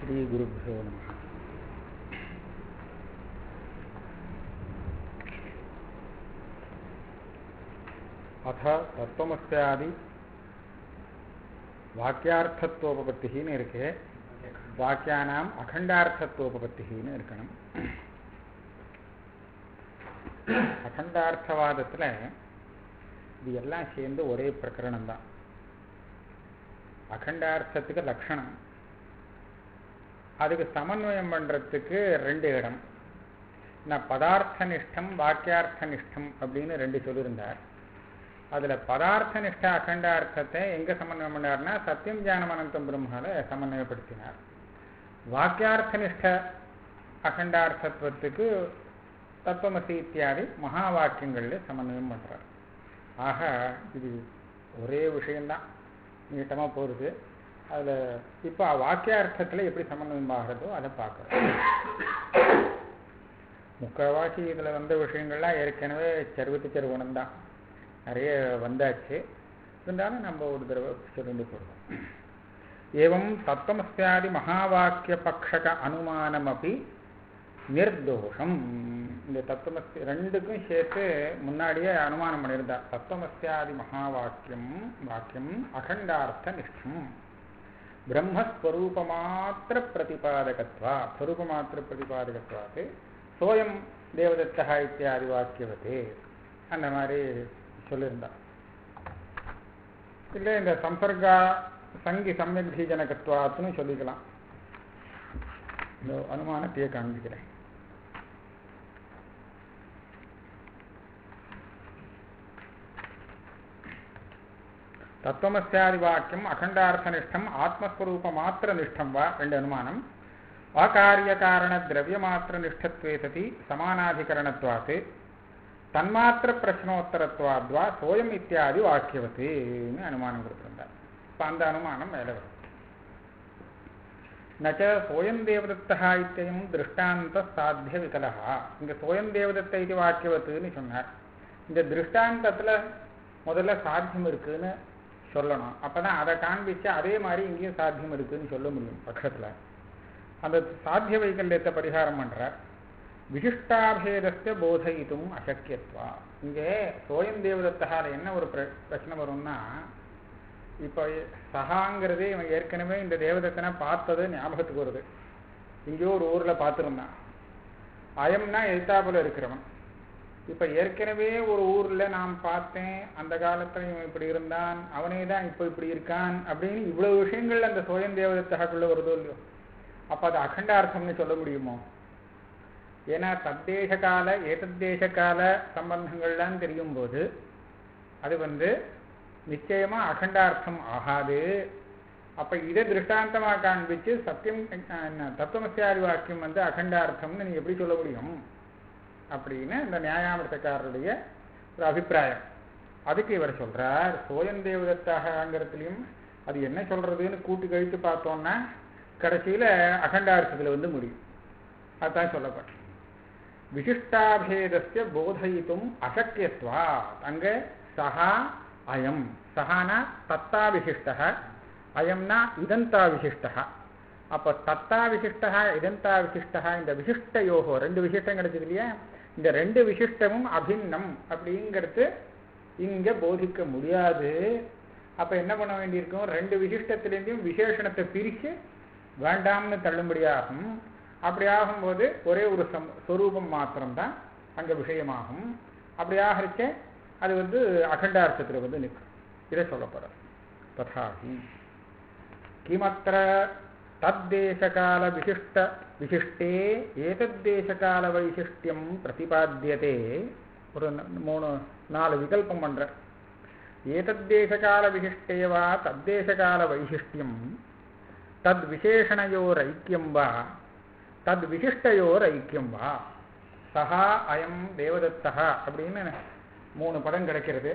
श्रीगुरुभ्यो नमः अथ தத்துவமஸ்யாதி வாக்கியார்த்தத்துவோபபத்தின்னு இருக்கு வாக்கியானாம் அகண்டார்த்தத்துவோபபத்தின்னு இருக்கணும் அகண்டார்த்தவாதத்தில் இது எல்லாம் சேர்ந்து ஒரே பிரகரணம் தான் அகண்டார்த்தத்துக்கு லட்சணம் அதுக்கு சமன்வயம் பண்ணுறதுக்கு ரெண்டு இடம் நான் பதார்த்த நிஷ்டம் வாக்கியார்த்த நிஷ்டம் அப்படின்னு ரெண்டு சொல்லியிருந்தார் அதில் பதார்த்த நிஷ்ட அகண்டார்த்தத்தை எங்கே சமன்வயம் பண்ணார்னா சத்தியம் ஞானம் அனந்தம் பிரம்மால சமன்வயப்படுத்தினார் வாக்கியார்த்த நிஷ்ட அகண்டார்த்தத்துவத்துக்கு தத்துவமசி இத்தியாதி மகா வாக்கியங்களில் சமன்வயம் பண்ணுறார் ஆக இது ஒரே விஷயம்தான் நீட்டமாக போகிறது அதில் இப்போ வாக்கியார்த்தத்தில் எப்படி சமன்வயம் ஆகிறதோ அதை பார்க்குறோம் முக்கால்வாசி இதில் வந்த விஷயங்கள்லாம் ஏற்கனவே சருவத்து சருவனம் தான் நிறைய வந்தாச்சு இருந்தாலும் நம்ம ஒரு தடவை சொல்லிட்டு போடுவோம் ஏவம் தத்துவமஸ்யாதி மகாவாக்கிய பக்ஷக அனுமானம் அப்படி நிர்தோஷம் இந்த தத்துவமஸ்தி ரெண்டுக்கும் சேர்த்து முன்னாடியே அனுமானம் பண்ணியிருந்தா தத்துவமஸ்யாதி மகாவாக்கியம் வாக்கியம் அகண்டார்த்த நிஷ்டம் பிரம்மஸ்வரூபமாத்திர பிரதிபாதகத்வா ஸ்வரூபமாத்திர பிரதிபாதகத்வாத்து சோயம் தேவதத்தா இத்தியாதி வாக்கியவதே அந்த மாதிரி சொல்லியிருந்தா இல்லை இந்த சம்சர்கா சங்கி சமயக் பீஜனகத்வாத்துன்னு சொல்லிக்கலாம் இந்த அனுமானத்தையே காண்பிக்கிறேன் தத்துவமஸ்யாதி வாக்கியம் அகண்டார்த்தனிஷ்டம் ஆத்மஸ்வரூப மாத்திர நிஷ்டம் வா ரெண்டு அனுமானம் அகாரியகாரண திரவியமாத்திர நிஷ்டத்வே சதி சமானாதிகரணத்வாத்து தன்மாத்திர பிரச்சனோத்தரத்வாத்வா சோயம் இத்தியாதி வாக்கியவத்துன்னு அனுமானம் கொடுத்திருந்தார் இப்போ அந்த அனுமானம் மேலே வரும் நச்ச சோயம் தேவதத்தா இத்தியம் திருஷ்டாந்த சாத்திய விகலகா இங்கே சோயம் தேவதத்த இது வாக்கியவத்துன்னு சொன்னார் இந்த திருஷ்டாந்தத்தில் முதல்ல சாத்தியம் இருக்குன்னு சொல்லணும் அப்போ தான் அதை காண்பிச்சு அதே மாதிரி இங்கேயும் சாத்தியம் இருக்குன்னு சொல்ல முடியும் பட்சத்தில் அந்த சாத்திய வைக்கல்யத்தை பரிகாரம் பண்ணுறார் விசிஷ்டாபேதத்தை போதயித்தும் அசக்கியத்வா இங்கே சோயம் தேவதத்தால என்ன ஒரு பிர பிரச்சனை வரும்னா இப்போ சகாங்கிறது இவன் ஏற்கனவே இந்த தேவதத்தனை பார்த்தது ஞாபகத்துக்கு வருது எங்கேயோ ஒரு ஊரில் பார்த்துருந்தான் அயம்னா எழுத்தாப்புல இருக்கிறவன் இப்போ ஏற்கனவே ஒரு ஊரில் நான் பார்த்தேன் அந்த காலத்தில் இவன் இப்படி இருந்தான் அவனே தான் இப்போ இப்படி இருக்கான் அப்படின்னு இவ்வளவு விஷயங்கள் அந்த சோயம் தேவதத்தகுள்ள வருதோ இல்லையோ அப்போ அது அகண்டார்த்தம்னு சொல்ல முடியுமோ ஏன்னா தத்தேச கால ஏதத்தேச கால சம்பந்தங்கள்லாம் தெரியும் போது அது வந்து நிச்சயமா அகண்டார்த்தம் ஆகாது அப்ப இதை திருஷ்டாந்தமா காண்பிச்சு சத்தியம் தத்துவமசியாரி வாக்கியம் வந்து அகண்டார்த்தம்னு நீங்க எப்படி சொல்ல முடியும் அப்படின்னு இந்த நியாயாமிரத்தக்காரருடைய ஒரு அபிப்பிராயம் அதுக்கு இவர் சொல்றார் சோயம் தேவதத்தாகங்கிறதுலையும் அது என்ன சொல்றதுன்னு கூட்டு கழித்து பார்த்தோம்னா கடைசியில அகண்டார்த்தத்தில் வந்து முடியும் அதுதான் சொல்லப்பட்ட விசிஷ்டாபேதஸ்ய போதயித்தும் அசக்கியத்வா அங்க சஹா அயம் சஹானா தத்தா விசிஷ்ட அயம்னா இதந்தா விசிஷ்ட அப்போ தத்தா விசிஷ்டா இதந்தா விசிஷ்டா இந்த விசிஷ்டயோகோ ரெண்டு விசிஷ்டம் கிடைச்சது இல்லையா இந்த ரெண்டு விசிஷ்டமும் அபின்னம் அப்படிங்கிறது இங்க போதிக்க முடியாது அப்ப என்ன பண்ண வேண்டியிருக்கும் ரெண்டு விசிஷ்டத்திலேருந்தும் விசேஷணத்தை பிரித்து வேண்டாம்னு தள்ளும்படியாகும் அப்படி ஆகும்போது ஒரே ஒரு சம் ஸ்வரூபம் மாத்திரம்தான் அங்கே விஷயமாகும் அப்படி ஆகிறச்ச அது வந்து அகண்டார்த்தத்தில் வந்து நிற்கும் இதை சொல்லப்படுற ததாகி கிமத்திர தத்தேசகால விசிஷ்ட விசிஷ்டே ஏதத்தேசகால வைசிஷ்டியம் பிரதிபாத்தியதே ஒரு மூணு நாலு விகல்பம் பண்ற ஏதத்தேசகால விசிஷ்டேவா தத்தேசகால வைசிஷ்டியம் தத் விசேஷணையோர் ஐக்கியம் வா தத் விசிஷ்டையோர் ஐக்கியம் வா சஹா அயம் தேவதத்தா அப்படின்னு மூணு பதம் கிடைக்கிறது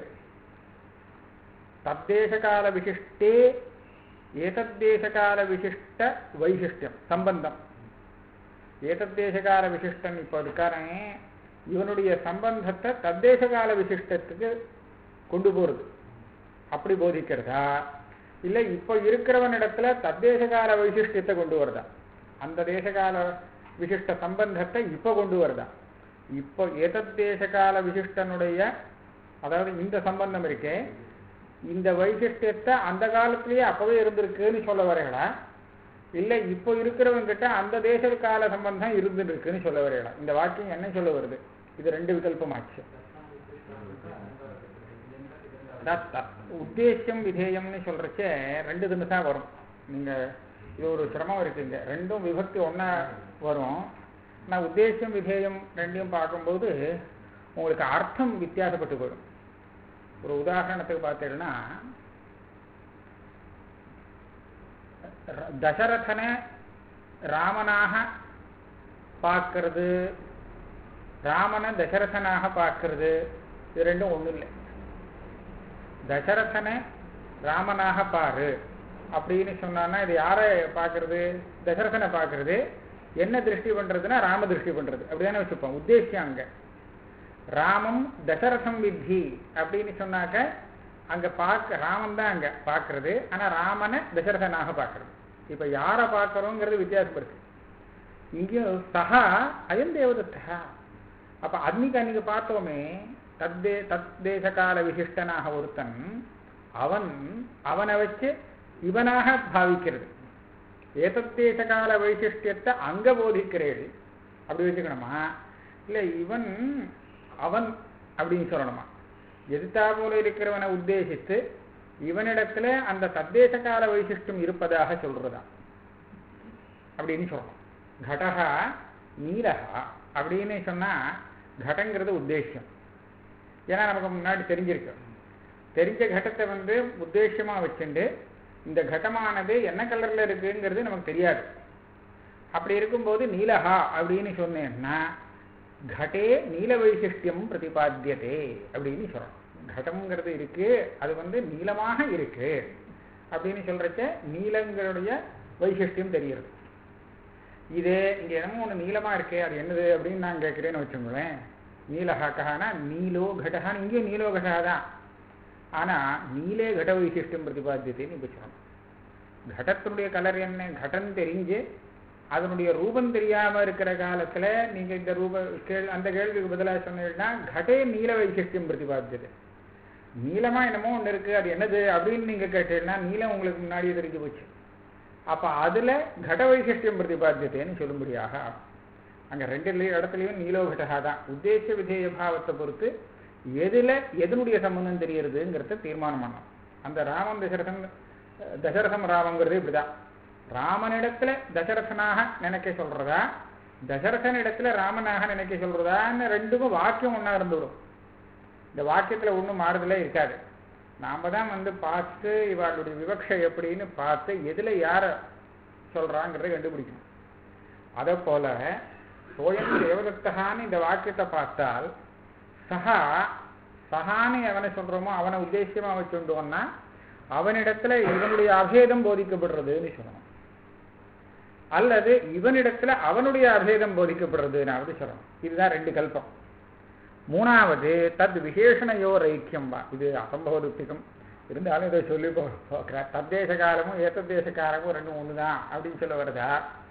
தத்தேசகால விசிஷ்டே ஏதத்தேசகால விசிஷ்ட வைசிஷ்டியம் சம்பந்தம் ஏதத்தேசகால விசிஷ்டன் இப்போ இருக்காரன் இவனுடைய சம்பந்தத்தை தத்தேசகால விசிஷ்டத்துக்கு கொண்டு போறது அப்படி போதிக்கிறதா இல்லை இப்போ இருக்கிறவனிடத்துல தத்தேசகால வைசிஷ்டியத்தை கொண்டு வருதா அந்த தேசகால விசிஷ்ட சம்பந்தத்தை இப்போ கொண்டு வருதா இப்போ ஏதத் தேசகால விசிஷ்டனுடைய அதாவது இந்த சம்பந்தம் இருக்கே இந்த வைசிஷ்டியத்தை அந்த காலத்திலேயே அப்பவே இருந்திருக்குன்னு சொல்ல வரீங்களா இல்லை இப்போ இருக்கிறவங்கிட்ட அந்த தேச கால சம்பந்தம் இருந்துருக்குன்னு சொல்ல வரீங்களா இந்த வாக்கியம் என்ன சொல்ல வருது இது ரெண்டு விகல்பமாச்சு அதான் த- உத்தேசியம் விதேயம்னு சொல்றச்சே ரெண்டு தினம் தான் வரும் நீங்க இது ஒரு சிரமம் இருக்குங்க ரெண்டும் விபக்தி ஒண்ணா வரும் நான் உத்தேசியம் விதேயம் ரெண்டையும் பார்க்கும்போது உங்களுக்கு அர்த்தம் வித்தியாசப்பட்டு போயிடும் ஒரு உதாரணத்துக்கு பார்த்தீங்கன்னா ர- தசரதனை ராமனாக பார்க்கறது ராமனை தசரதனாக பார்க்கறது இது ரெண்டும் ஒண்ணும் இல்லை தசரதனை ராமனாக பாரு அப்படின்னு சொன்னான்னா இது யாரை பார்க்கறது தசரதனை பார்க்கறது என்ன திருஷ்டி பண்றதுன்னா ராம திருஷ்டி பண்றது அப்படிதானே வச்சுப்போம் உத்தேசியம் அங்க ராமம் தசரதம் வித்தி அப்படின்னு சொன்னாக்க அங்க பார்க்க ராமன் தான் அங்க பார்க்கறது ஆனா ராமனை தசரதனாக பார்க்கறது இப்ப யாரை பார்க்கறோங்கிறது வித்தியாசம் இருக்கு இங்கேயும் சஹா அயம் தேவதத்தா அப்ப அன்னைக்கு அன்னைக்கு பார்த்தோமே தத்தே தத்தேசகால விசிஷ்டனாக ஒருத்தன் அவன் அவனை வச்சு இவனாக பாவிக்கிறது ஏதத்தேசகால வைசிஷ்டியத்தை அங்க போதிக்கிறேள் அப்படி வச்சுக்கணுமா இல்ல இவன் அவன் அப்படின்னு சொல்லணுமா எதிர்த்தா போல இருக்கிறவனை உத்தேசித்து இவனிடத்துல அந்த தத்தேசகால வைசிஷ்டம் இருப்பதாக சொல்றதா அப்படின்னு சொல்லணும் கடகா நீலகா அப்படின்னு சொன்னா கடங்கிறது உத்தேசியம் ஏன்னா நமக்கு முன்னாடி தெரிஞ்சிருக்கு தெரிஞ்ச கடத்தை வந்து உத்தேசியமா வச்சுண்டு இந்த கடமானது என்ன கலர்ல இருக்குங்கிறது நமக்கு தெரியாது அப்படி இருக்கும்போது நீலகா அப்படின்னு சொன்னேன்னா கடே நீல வைசிஷ்டியம் பிரதிபாத்தியதே அப்படின்னு சொல்லணும் கடம்ங்கிறது இருக்கு அது வந்து நீளமாக இருக்கு அப்படின்னு சொல்றச்ச நீலங்களுடைய வைசிஷ்டியம் தெரிகிறது இதே இங்க என்னமோ ஒண்ணு நீளமா இருக்கே அது என்னது அப்படின்னு நான் கேட்கிறேன்னு வச்சுக்கோங்களேன் நீலஹாக்கஹானா நீலோ கடகான்னு இங்கேயும் நீலோ கடகா தான் ஆனா நீலே கட வைசிஷ்டம் பிரதிபாத்தியத்தைன்னு இப்ப சொல்லணும் கடத்தினுடைய கலர் என்ன கடன் தெரிஞ்சு அதனுடைய ரூபம் தெரியாம இருக்கிற காலத்துல நீங்க இந்த ரூப கேள் அந்த கேள்விக்கு பதிலா சொன்னீங்கன்னா கடே நீல வைசிஷ்டியம் பிரதிபாத்தியது நீளமா என்னமோ ஒண்ணு இருக்கு அது என்னது அப்படின்னு நீங்க கேட்டீங்கன்னா நீலம் உங்களுக்கு முன்னாடியே தெரிஞ்சு போச்சு அப்ப அதுல கட வைசிஷ்டியம் பிரதிபாத்தியத்தைன்னு சொல்லும்படியாக ஆகும். அங்க ரெண்டு லி- இடத்துலயும் நீலோகட்டகா தான் உத்தேச விதேய பாவத்தை பொறுத்து எதுல எதனுடைய சம்பந்தம் தெரியறதுங்கிறத தீர்மானம் பண்ணணும் அந்த ராமன் தசரதன் அஹ், தசரதம் ராமங்கிறது இப்படிதான் ராமனிடத்துல தசரதனாக நினைக்க சொல்றதா தசரதன் இடத்துல ராமனாக நினைக்க சொல்றதான்னு ரெண்டுக்கும் வாக்கியம் ஒண்ணா இருந்துவிடும் இந்த வாக்கியத்துல ஒண்ணும் மாறுதலே இருக்காது நாம தான் வந்து பார்த்து இவளுடைய விவக்ஷை எப்படின்னு பார்த்து எதுல யார சொல்றாங்கிறத கண்டுபிடிக்கணும் அதை போல சோயம் தேவதத்தகான்னு இந்த வாக்கியத்தை பார்த்தால் சஹா சஹான்னு எவனை சொல்றோமோ அவனை உத்தேசியமா வச்சுட்டோம்னா அவனிடத்துல இவனுடைய அபேதம் போதிக்கப்படுறதுன்னு சொல்லணும் அல்லது இவனிடத்துல அவனுடைய அபேதம் போதிக்கப்படுறதுனாவது சொல்லணும் இதுதான் ரெண்டு கல்பம் மூணாவது தத் விசேஷணையோர் ஐக்கியம் வா இது அசம்பவதுப்திகம் இருந்தாலும் இதை சொல்லி போ- போக்குறார் தத்தேச காலமும் ஏத்தத்தேச காலமும் ரெண்டும் ஒண்ணுதான் அப்படின்னு சொல்ல வருதா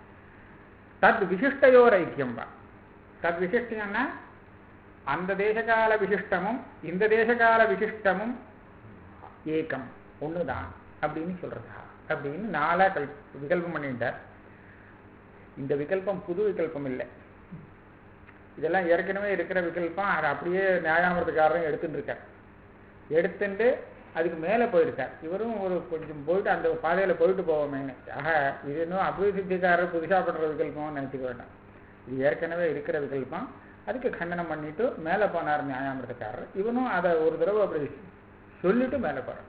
தத் விசிஷ்டையோர் ஐக்கியம் வா தத் விசிஷ்டம்னா அந்த தேசகால விசிஷ்டமும் இந்த தேசகால விசிஷ்டமும் ஏக்கம் ஒண்ணுதான் அப்படின்னு சொல்றதா அப்படின்னு நாலா கல் விகல்பம் பண்ணிட்டார் இந்த விகல்பம் புது விகல்பம் இல்லை இதெல்லாம் ஏற்கனவே இருக்கிற விகல்பம் அதை அப்படியே நியாயாமிரத்துக்காரரும் எடுத்துட்டு இருக்கார் எடுத்துட்டு அதுக்கு மேலே போயிருக்கார் இவரும் ஒரு கொஞ்சம் போயிட்டு அந்த பாதையில போயிட்டு போவோமேன்னு ஆக இது இன்னும் அபிவிருத்திக்காரர் புதுசா பண்ற விகல்பம் நினைச்சுக்க வேண்டாம் இது ஏற்கனவே இருக்கிற விகல்பம் அதுக்கு கண்டனம் பண்ணிட்டு மேலே போனார் நியாயாமிரத்துக்காரர் இவனும் அதை ஒரு தடவை அப்படி சொல்லிட்டு மேலே போறார்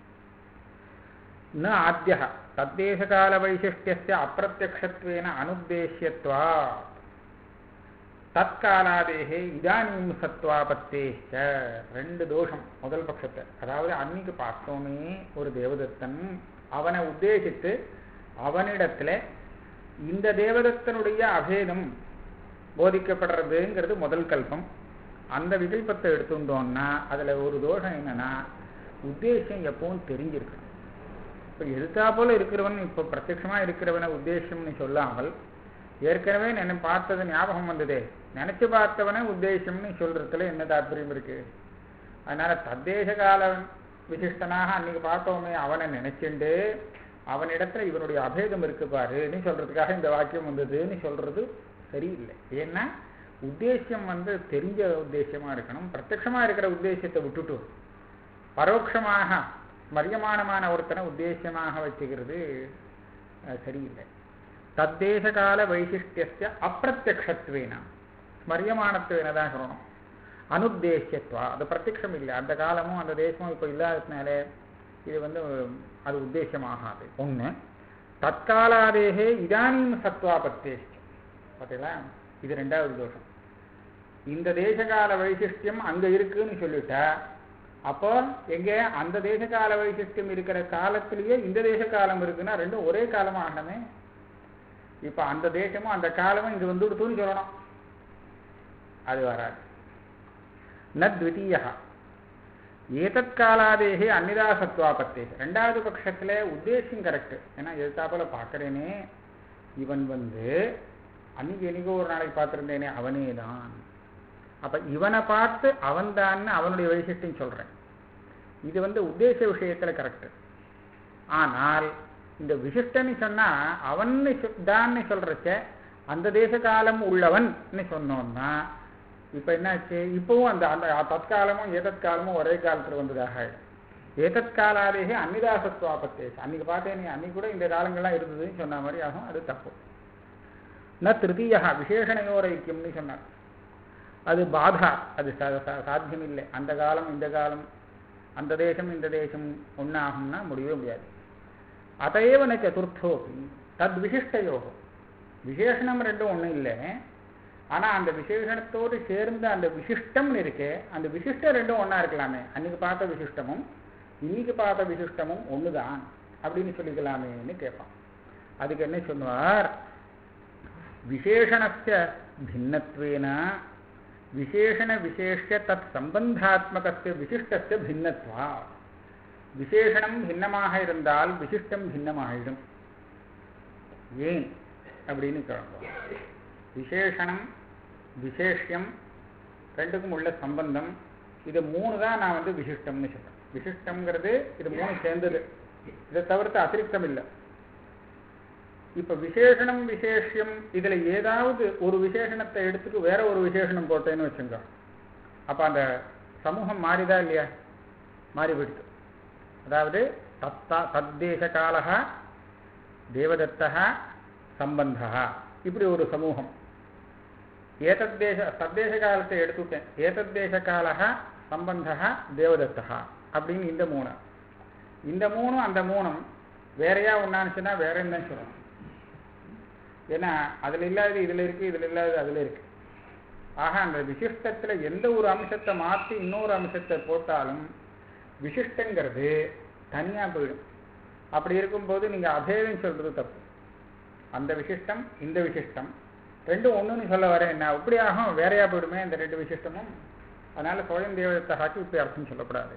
न आद्यः तद्देशकालवैशिष्ट्यस्य अप्रत्यक्षत्वेन अनुद्देश्यत्वात् தற்காலாதேகே இதானீம் சத்வாபத்தேச்ச ரெண்டு தோஷம் முதல் பட்சத்தை அதாவது அன்னைக்கு பார்த்தோமே ஒரு தேவதத்தன் அவனை உத்தேசித்து அவனிடத்துல இந்த தேவதத்தனுடைய அபேதம் போதிக்கப்படுறதுங்கிறது முதல் கல்பம் அந்த விகல்பத்தை எடுத்துட்டோம்னா அதுல ஒரு தோஷம் என்னன்னா உத்தேசம் எப்பவும் தெரிஞ்சிருக்கணும் இப்போ எதிர்த்தா போல இருக்கிறவன் இப்போ பிரத்யட்சமா இருக்கிறவனை உத்தேசம்னு சொல்லாமல் ஏற்கனவே நினை பார்த்தது ஞாபகம் வந்ததே நினைச்சு பார்த்தவனை உத்தேசம்னு சொல்றதுல என்ன தாற்பயம் இருக்கு அதனால தத்தேச கால விசிஷ்டனாக அன்னைக்கு பார்த்தோமே அவனை நினைச்சுண்டு அவனிடத்துல இவனுடைய அபேதம் இருக்கு பாருன்னு சொல்றதுக்காக இந்த வாக்கியம் வந்ததுன்னு சொல்றது சரியில்லை ஏன்னா உத்தேசியம் வந்து தெரிஞ்ச உத்தேசியமா இருக்கணும் பிரத்யட்சமா இருக்கிற உத்தேசியத்தை விட்டுட்டு பரோட்சமாக மரியமானமான ஒருத்தனை உத்தேசியமாக வச்சுக்கிறது அஹ், சரியில்லை தத்தேச கால வைசிஷ்டிய அப்பிரத்யக்ஷத்வேன ஸ்மரியமானத்துவேன தான் சொல்லணும் அனுத்தேசியத்வா அது பிரத்யக்ஷம் இல்லை அந்த காலமும் அந்த தேசமும் இப்போ இல்லாததுனால இது வந்து அது உத்தேசமாகாது ஒண்ணு தற்காலாதேகே இதானியும் சத்வாபத்தேஷ்டம் பார்த்தீங்களா இது ரெண்டாவது தோஷம் இந்த தேசகால வைசிஷ்டியம் அங்க இருக்குன்னு சொல்லிட்டா அப்போ எங்க அந்த தேசகால வைசிஷ்டியம் இருக்கிற காலத்திலேயே இந்த தேச காலம் இருக்குன்னா ரெண்டும் ஒரே காலமா ஆகணுமே இப்ப அந்த தேசமும் அந்த காலமும் இங்க வந்து விடுத்துன்னு சொல்லணும் அது வராது ந த்விதீயா ஏதத் காலாதேகே அந்நிதா சத்வாபத்தே ரெண்டாவது பட்சத்துல உத்தேசம் கரெக்ட் ஏன்னா எதிர்த்தாப்புல பார்க்கறேனே இவன் வந்து அன்னைக்கு என்னைக்கோ ஒரு நாளைக்கு பார்த்துருந்தேனே அவனே தான் அப்ப இவனை பார்த்து அவன் தான் அவனுடைய வைசிஷ்டம் சொல்றேன் இது வந்து உத்தேச விஷயத்துல கரெக்ட் ஆனால் இந்த விசிஷ்டன்னு சொன்னா அவன் தான் சொல்றச்ச அந்த தேச காலம் உள்ளவன் சொன்னோம்னா இப்ப என்னாச்சு இப்பவும் அந்த அந்த தற்காலமும் ஏதத் காலமும் ஒரே காலத்துல வந்ததாக ஆயிடும் ஏதத் காலாதேகே அன்னிதாசத்வாபத்தேஷ் அன்னைக்கு பார்த்தேன் நீ அன்னைக்கு கூட இந்த காலங்கள்லாம் இருந்ததுன்னு சொன்ன மாதிரி ஆகும் அது தப்பு ந திருத்தீயா விசேஷணையோர் ஐக்கியம்னு சொன்னார் அது பாதா அது சா- சா- சாத்தியம் இல்லை அந்த காலம் இந்த காலம் அந்த தேசம் இந்த தேசம் ஒன்னாகும்னா முடியவே முடியாது அதையவ ந சதுர்த்தோபி தத் விசிஷ்டயோ விசேஷணம் ரெண்டும் ஒன்றும் இல்லை ஆனா அந்த விசேஷணத்தோடு சேர்ந்த அந்த விசிஷ்டம் இருக்கே அந்த விசிஷ்டம் ரெண்டும் ஒண்ணா இருக்கலாமே அன்னைக்கு பார்த்த விசிஷ்டமும் இன்னைக்கு பார்த்த விசிஷ்டமும் ஒண்ணுதான் அப்படின்னு சொல்லிக்கலாமேன்னு கேட்பான் அதுக்கு என்ன சொல்லுவார் விசேஷணஸ்ய பின்னத்வேன விசேஷண விசேஷ்ய தத் சம்பந்தாத்மகஸ்ய விசிஷ்டஸ்ய பின்னத்வா விசேஷணம் பின்னமாக இருந்தால் விசிஷ்டம் பின்னமாகிடும் ஏன் அப்படின்னு கேட்போம் விசேஷணம் விசேஷ்யம் ரெண்டுக்கும் உள்ள சம்பந்தம் இது மூணு தான் நான் வந்து விசிஷ்டம்னு சொல்றேன் விசிஷ்டம்ங்கிறது இது மூணு சேர்ந்தது இதை தவிர்த்து அதிருப்தம் இல்லை இப்ப விசேஷணம் விசேஷ்யம் இதுல ஏதாவது ஒரு விசேஷணத்தை எடுத்துட்டு வேற ஒரு விசேஷணம் போட்டேன்னு வச்சுங்க அப்ப அந்த சமூகம் மாறிதா இல்லையா மாறி போயிடுது அதாவது தத்தா தத்தேச காலக தேவதத்தா சம்பந்தா இப்படி ஒரு சமூகம் ஏதத்தேச தத்தேச காலத்தை எடுத்துட்டேன் ஏதத்தேச காலக சம்பந்தா தேவதத்தா அப்படின்னு இந்த மூணு இந்த மூணும் அந்த மூணும் வேறையா ஒன்னானுச்சுன்னா வேற என்ன சொல்லணும் ஏன்னா அதுல இல்லாதது இதுல இருக்கு இதுல இல்லாதது அதுல இருக்கு ஆக அந்த விசிஷ்டத்துல எந்த ஒரு அம்சத்தை மாற்றி இன்னொரு அம்சத்தை போட்டாலும் விசிஷ்டங்கிறது தனியா போயிடும் அப்படி இருக்கும்போது நீங்க அபேதம் சொல்றது தப்பு அந்த விசிஷ்டம் இந்த விசிஷ்டம் ரெண்டும் ஒண்ணுன்னு சொல்ல வரேன் என்ன இப்படி ஆகும் வேறையா போயிடுமே இந்த ரெண்டு விசிஷ்டமும் அதனால சோழன் தேவதத்தாக்கு இப்படி அர்த்தம் சொல்லப்படாது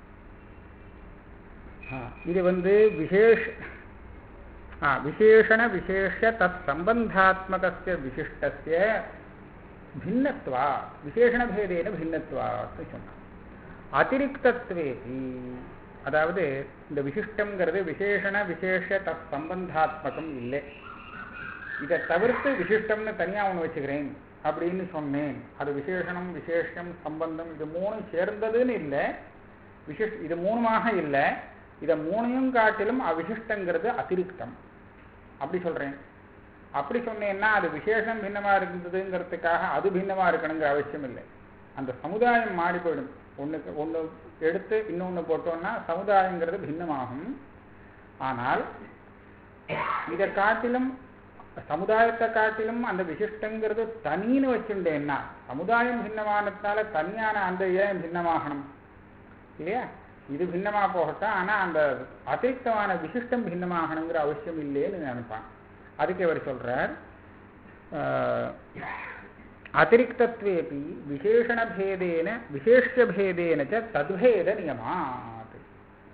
ஆ, இது வந்து விசேஷ ஆ, விசேஷண விசேஷ தத் சம்பந்தாத்மகஸ்ய விசிஷ்டஸ்ய பின்னத்வா விசேஷணபேதேன பின்னத்வான்னு சொன்னான் அதிரிக்தத்வேபி அதாவது இந்த விசிஷ்டம்ங்கிறது விசேஷண விசேஷ தத் சம்பந்தாத்மகம் இல்லை இதை தவிர்த்து விசிஷ்டம்னு தனியா ஒன்று வச்சுக்கிறேன் அப்படின்னு சொன்னேன் அது விசேஷணம் விசேஷம் சம்பந்தம் இது மூணும் சேர்ந்ததுன்னு இல்லை விசிஷ் இது மூணுமாக இல்லை இதை மூணையும் காட்டிலும் அவிசிஷ்டங்கிறது அதிருக்தம் அப்படி சொல்றேன் அப்படி சொன்னேன்னா அது விசேஷம் பின்னமா இருந்ததுங்கிறதுக்காக அது பின்னமா இருக்கணுங்கிற அவசியம் இல்லை அந்த சமுதாயம் மாறி போயிடும் ஒண்ணுக்கு ஒண்ணு எடுத்து இன்னொன்னு போட்டோம்னா சமுதாயங்கிறது பின்னமாகும் ஆனால் இதை காட்டிலும் சமுதாயத்தை காட்டிலும் அந்த விசிஷ்டங்கிறது தனின்னு வச்சுட்டேன்னா சமுதாயம் பின்னமானதுனால தனியான அந்த ஏன் பின்னமாகணும் இல்லையா இது பின்னமா போகட்டும் ஆனா அந்த அதிருப்தமான விசிஷ்டம் பின்னமாகணுங்கிற அவசியம் இல்லைன்னு நினைப்பான் அதுக்கு இவர் சொல்றார் ஆஹ், அதிரிக்தத்வேபி விசேஷணபேதேன விசேஷபேதேன ச தத்பேத நியமாத்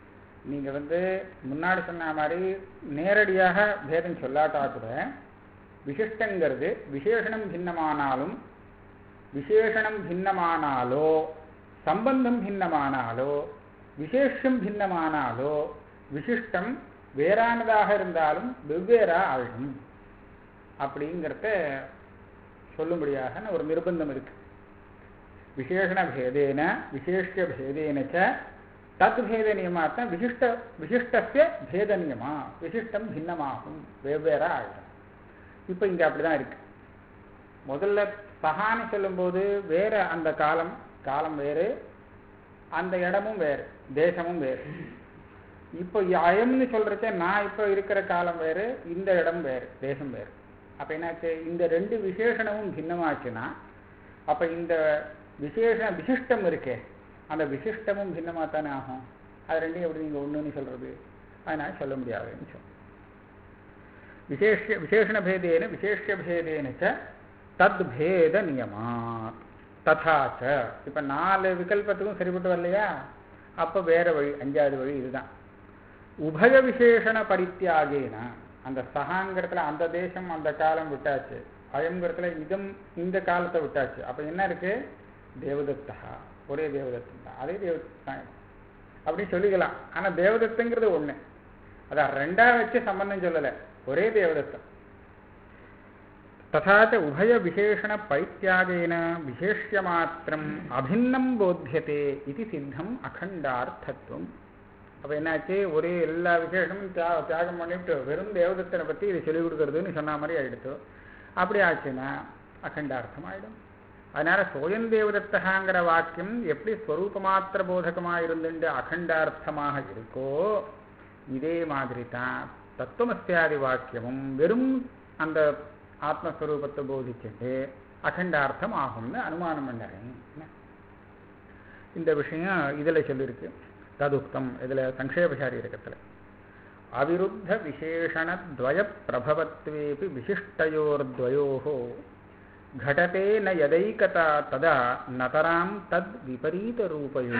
நீங்க வந்து முன்னாடி சொன்ன மாதிரி நேரடியாக பேதம் சொல்லாட்டா கூட விசிஷ்டங்கிறது விசேஷணம் பின்னமானாலும் விசேஷணம் பின்னமானாலோ சம்பந்தம் பின்னமானாலோ விசேஷம் பின்னமானாலோ விசிஷ்டம் வேறானதாக இருந்தாலும் வெவ்வேறா ஆயிடும் அப்படிங்கிறத சொல்லும்படியாக ஒரு நிர்பந்தம் இருக்கு விசேஷண பேதேன விசேஷ பேதேன ச தத் பேத நியமாத்தான் விசிஷ்ட விசிஷ்டஸ்ய பேத நியமா விசிஷ்டம் பின்னமாகும் வெவ்வேறா ஆயிடும் இப்போ இங்க அப்படிதான் இருக்கு முதல்ல சகான்னு சொல்லும்போது வேற அந்த காலம் காலம் வேறு அந்த இடமும் வேறு தேசமும் வேறு இப்போ அயம்னு சொல்றச்ச நான் இப்போ இருக்கிற காலம் வேறு இந்த இடம் வேறு தேசம் வேறு அப்ப என்னாச்சு இந்த ரெண்டு விசேஷணமும் பின்னமாச்சுன்னா அப்ப இந்த விசேஷ விசிஷ்டம் இருக்கே அந்த விசிஷ்டமும் பின்னமாக தானே ஆகும் அது ரெண்டையும் எப்படி நீங்க ஒண்ணுன்னு சொல்றது அதனால சொல்ல முடியாதுன்னு சொல்லும் விசேஷ விசேஷண பேதேன விசேஷ பேதேன ச தத் பேத நியமா ததாச்ச இப்ப நாலு விகல்பத்துக்கும் சரிப்பட்டு வரலையா அப்ப வேற வழி அஞ்சாவது வழி இதுதான் உபய விசேஷண பரித்தியாகேன அந்த சகாங்கிறதுல அந்த தேசம் அந்த காலம் விட்டாச்சு அயங்கிறதுல இதம் இந்த காலத்தை விட்டாச்சு அப்ப என்ன இருக்கு தேவதத்தா ஒரே தேவதத்தம் தான் அதே தேவதத்தான் அப்படின்னு சொல்லிக்கலாம் ஆனா தேவதத்தங்கிறது ஒண்ணு அதான் ரெண்டா வச்சு சம்பந்தம் சொல்லலை ஒரே தேவதத்தம் तथा च उभयविशेषणपरित्यागेन विशेष्यमात्रम् अभिन्नं போத்தியதே இது சித்தம் அகண்டார்த்தத்துவம் அப்போ என்னாச்சு ஒரே எல்லா விசேஷமும் தியா தியாகம் பண்ணிவிட்டு வெறும் தேவதத்தனை பற்றி இதை சொல்லிக் கொடுக்கறதுன்னு சொன்ன மாதிரி ஆயிடுத்து அப்படி ஆச்சுன்னா அகண்டார்த்தம் ஆயிடும் அதனால சோயம் தேவதத்தகாங்கிற வாக்கியம் எப்படி ஸ்வரூபமாத்திர போதகமாக இருந்துட்டு அகண்டார்த்தமாக இருக்கோ இதே மாதிரி தான் தத்துவமஸ்தியாதி வாக்கியமும் வெறும் அந்த ஆத்மஸ்வரூபத்தை போதிச்சுட்டு அகண்டார்த்தம் ஆகும்னு அனுமானம் பண்ணறேன் இந்த விஷயம் இதில் சொல்லியிருக்கு ததுக்தம் இதில் சங்கேபசாரி இருக்கத்தில் அவிருத்த விசேஷணத்வய பிரபவத்வேபி விசிஷ்டயோர்த்வயோ घटते न यदैकता तदा நதராம் தத் விபரீத ரூபயோ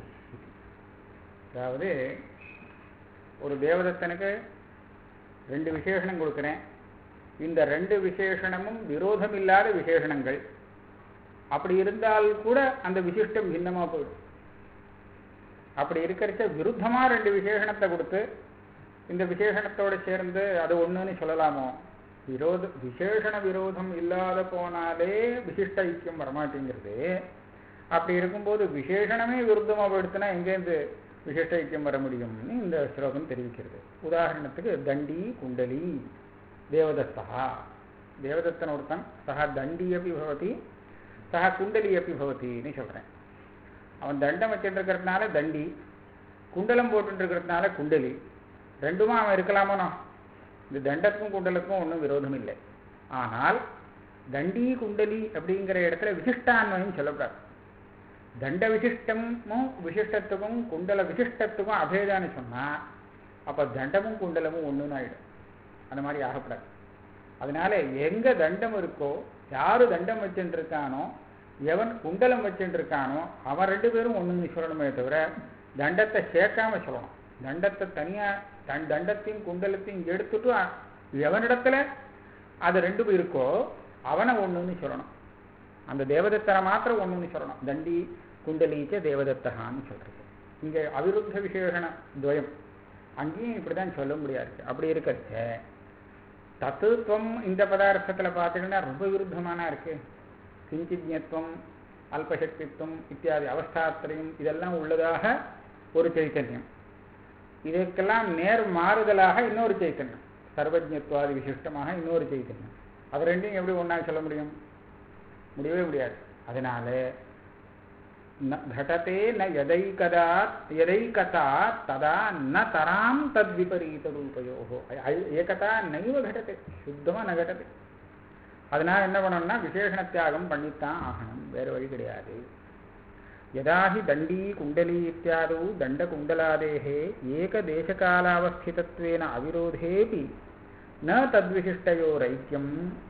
அதாவது ஒரு தேவதத்தனுக்கு ரெண்டு விசேஷணம் கொடுக்குறேன் இந்த ரெண்டு விசேஷணமும் விரோதம் இல்லாத விசேஷணங்கள் அப்படி இருந்தால் கூட அந்த விசிஷ்டம் பின்னமா போயிடும் அப்படி இருக்கிறச்ச விருத்தமா ரெண்டு விசேஷணத்தை கொடுத்து இந்த விசேஷணத்தோட சேர்ந்து அது ஒண்ணுன்னு சொல்லலாமோ விரோத விசேஷண விரோதம் இல்லாத போனாலே விசிஷ்ட ஐக்கியம் வரமாட்டேங்கிறது அப்படி இருக்கும்போது விசேஷணமே விருத்தமா போயிடுத்துனா எங்கேருந்து விசிஷ்ட ஐக்கியம் வர முடியும்னு இந்த ஸ்லோகம் தெரிவிக்கிறது உதாரணத்துக்கு தண்டி குண்டலி தேவதத்தா தேவதத்தன் ஒருத்தன் சஹா தண்டி அப்படி பவதி சஹா குண்டலி அப்படி பவத்தின்னு சொல்றேன் அவன் தண்டம் வச்சுட்டு இருக்கிறதுனால தண்டி குண்டலம் போட்டு இருக்கிறதுனால குண்டலி ரெண்டுமா அவன் இருக்கலாமோனோ இந்த தண்டத்துக்கும் குண்டலுக்கும் ஒன்றும் விரோதம் இல்லை ஆனால் தண்டி குண்டலி அப்படிங்கிற இடத்துல விசிஷ்டான்வயம் சொல்லக்கூடாது தண்ட விசிஷ்டமும் விசிஷ்டத்துக்கும் குண்டல விசிஷ்டத்துக்கும் அபேதான்னு சொன்னா அப்ப தண்டமும் குண்டலமும் ஒண்ணுன்னு ஆயிடும் அந்த மாதிரி ஆகக்கூடாது அதனால எங்க தண்டம் இருக்கோ யாரு தண்டம் வச்சுட்டு இருக்கானோ எவன் குண்டலம் வச்சுட்டு இருக்கானோ அவன் ரெண்டு பேரும் ஒண்ணுன்னு சொல்லணுமே தவிர தண்டத்தை சேர்க்காம சொல்லணும் தண்டத்தை தனியா தன் தண்டத்தையும் குண்டலத்தையும் எடுத்துட்டு எவனிடத்துல அது ரெண்டும் இருக்கோ அவனை ஒண்ணுன்னு சொல்லணும் அந்த தேவதத்தனை மாத்திரம் ஒண்ணுன்னு சொல்லணும் தண்டி குண்டலீச்ச தேவதத்தகான்னு சொல்றது இங்க அவிருத்த விசேஷண துவயம் அங்கேயும் இப்படிதான் சொல்ல முடியாது அப்படி இருக்கிறச்ச தத்துவம் இந்த பதார்த்தத்துல பார்த்துக்கிட்டா ரொம்ப விருத்தமானா இருக்கு கிஞ்சிஜ்யத்துவம் அல்பசக்தித்துவம் இத்தியாதி அவஸ்தாத்திரையும் இதெல்லாம் உள்ளதாக ஒரு சைத்தன்யம் இதற்கெல்லாம் நேர் மாறுதலாக இன்னொரு சைத்தன்யம் சர்வஜத்வாதி விசிஷ்டமாக இன்னொரு சைத்தன்யம் அது ரெண்டையும் எப்படி ஒன்றா சொல்ல முடியும் முடியவே முடியாது அதனால घटते न यदैकदा यदैकता तदा न तरां तद्विपरीतरूपयोः ஏகதா நைவ घटते சுத்தமாக ந घटते அதனால் என்ன பண்ணணும்னா விசேஷண தியாகம் பண்ணித்தான் ஆகணும் வேறு வழி கிடையாது यदा हि दण्डी कुण्डली इत्यादौ दण्डकुण्डलादेः एकदेशकालावस्थितत्वेन अविरोधेऽपि न तद्विशिष्टयोरैक्यं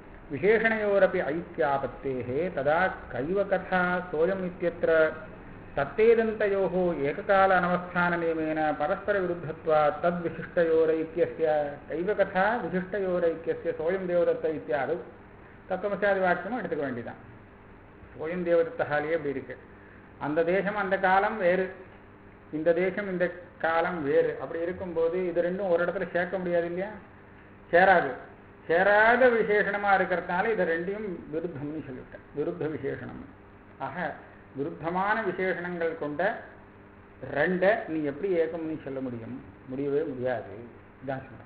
विशेषणयोरपि ऐक्यापत्तेः तदा कैव कथा सोऽयम् इत्यत्र தத்தேதந்தயோः ஏககால அனவஸ்தான நியமேன பரஸ்பர விருத்தத்வா தத் விசிஷ்டயோரைக்கியஸ்ய கைவ கதா விசிஷ்டயோரைக்கியஸ்ய சோயம் தேவதத்த இத்தியாது தத்துவமசாதி வாக்கியமும் எடுத்துக்க வேண்டியதான் சோயம் தேவதத்தாலேயே இப்படி இருக்கு அந்த தேசம் அந்த காலம் வேறு இந்த தேசம் இந்த காலம் வேறு அப்படி இருக்கும்போது இது ரெண்டும் ஒரு இடத்துல சேர்க்க முடியாது இல்லையா சேராது சேராத விசேஷணமா இருக்கிறதுனால இதை ரெண்டையும் விருத்தம்னு சொல்லிவிட்டேன் விருத்த விசேஷணம் ஆக விருத்தமான விசேஷணங்கள் கொண்ட ரெண்டை நீ எப்படி ஏக்கம்னு சொல்ல முடியும் முடியவே முடியாது இதான் சொல்றேன்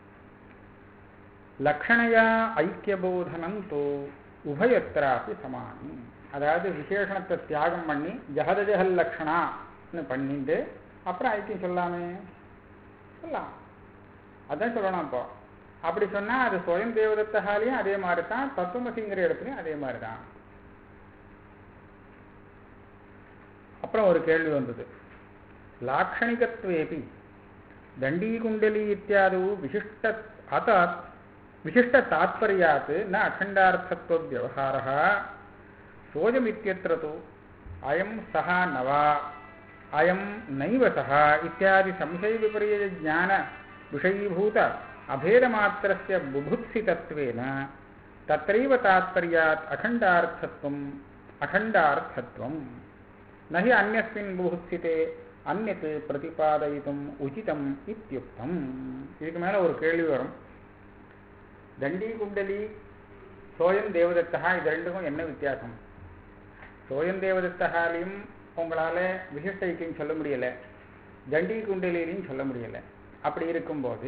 லக்ஷணையா ஐக்கியபோதனம் தோ உபயத்திராப்பி சமானம் அதாவது விசேஷணத்தை தியாகம் பண்ணி ஜஹத ஜஹல் லக்ஷணான்னு பண்ணிட்டு அப்புறம் ஐக்கியம் சொல்லாமே சொல்லலாம் அதான் சொல்லணும் இப்போ அப்படி சொன்னா அது சுயம் தேவதத்தாலையும் அதே மாதிரி தான் தத்துவமசிங்கிற இடத்துலையும் அதே மாதிரி தான் அப்புறம் ஒரு கேள்வி வந்தது லாக்ஷணிகத்வேபி தண்டீகுண்டலி இத்தியாது விசிஷ்ட அத விசிஷ்ட தாத்பர்யாத் ந அகண்டார்த்தத்துவ விவகாரः सोऽयमित्यत्र तु अयं सः न वा अयं नैव सः इत्यादि संशयविपर्ययज्ञानविषयीभूत अभेदमात्रस्य बुभुत्सितत्वेन तत्रैव तात्पर्यात् अखण्डार्थत्वम् अखण्डार्थत्वं न हि अन्यस्मिन् बुभुत्सिते अन्यत् प्रतिपादयितुम् उचितम् इत्युक्तम् இதுக்கு மேலே ஒரு கேள்வி வரும் தண்டி குண்டலி சோயம் தேவதத்தா இது ரெண்டுக்கும் என்ன வித்தியாசம் சோயம் தேவதத்தாலையும் உங்களால் விசிஷ்ட ஐக்கியம் சொல்ல முடியலை தண்டி குண்டலிலையும் சொல்ல முடியலை அப்படி இருக்கும்போது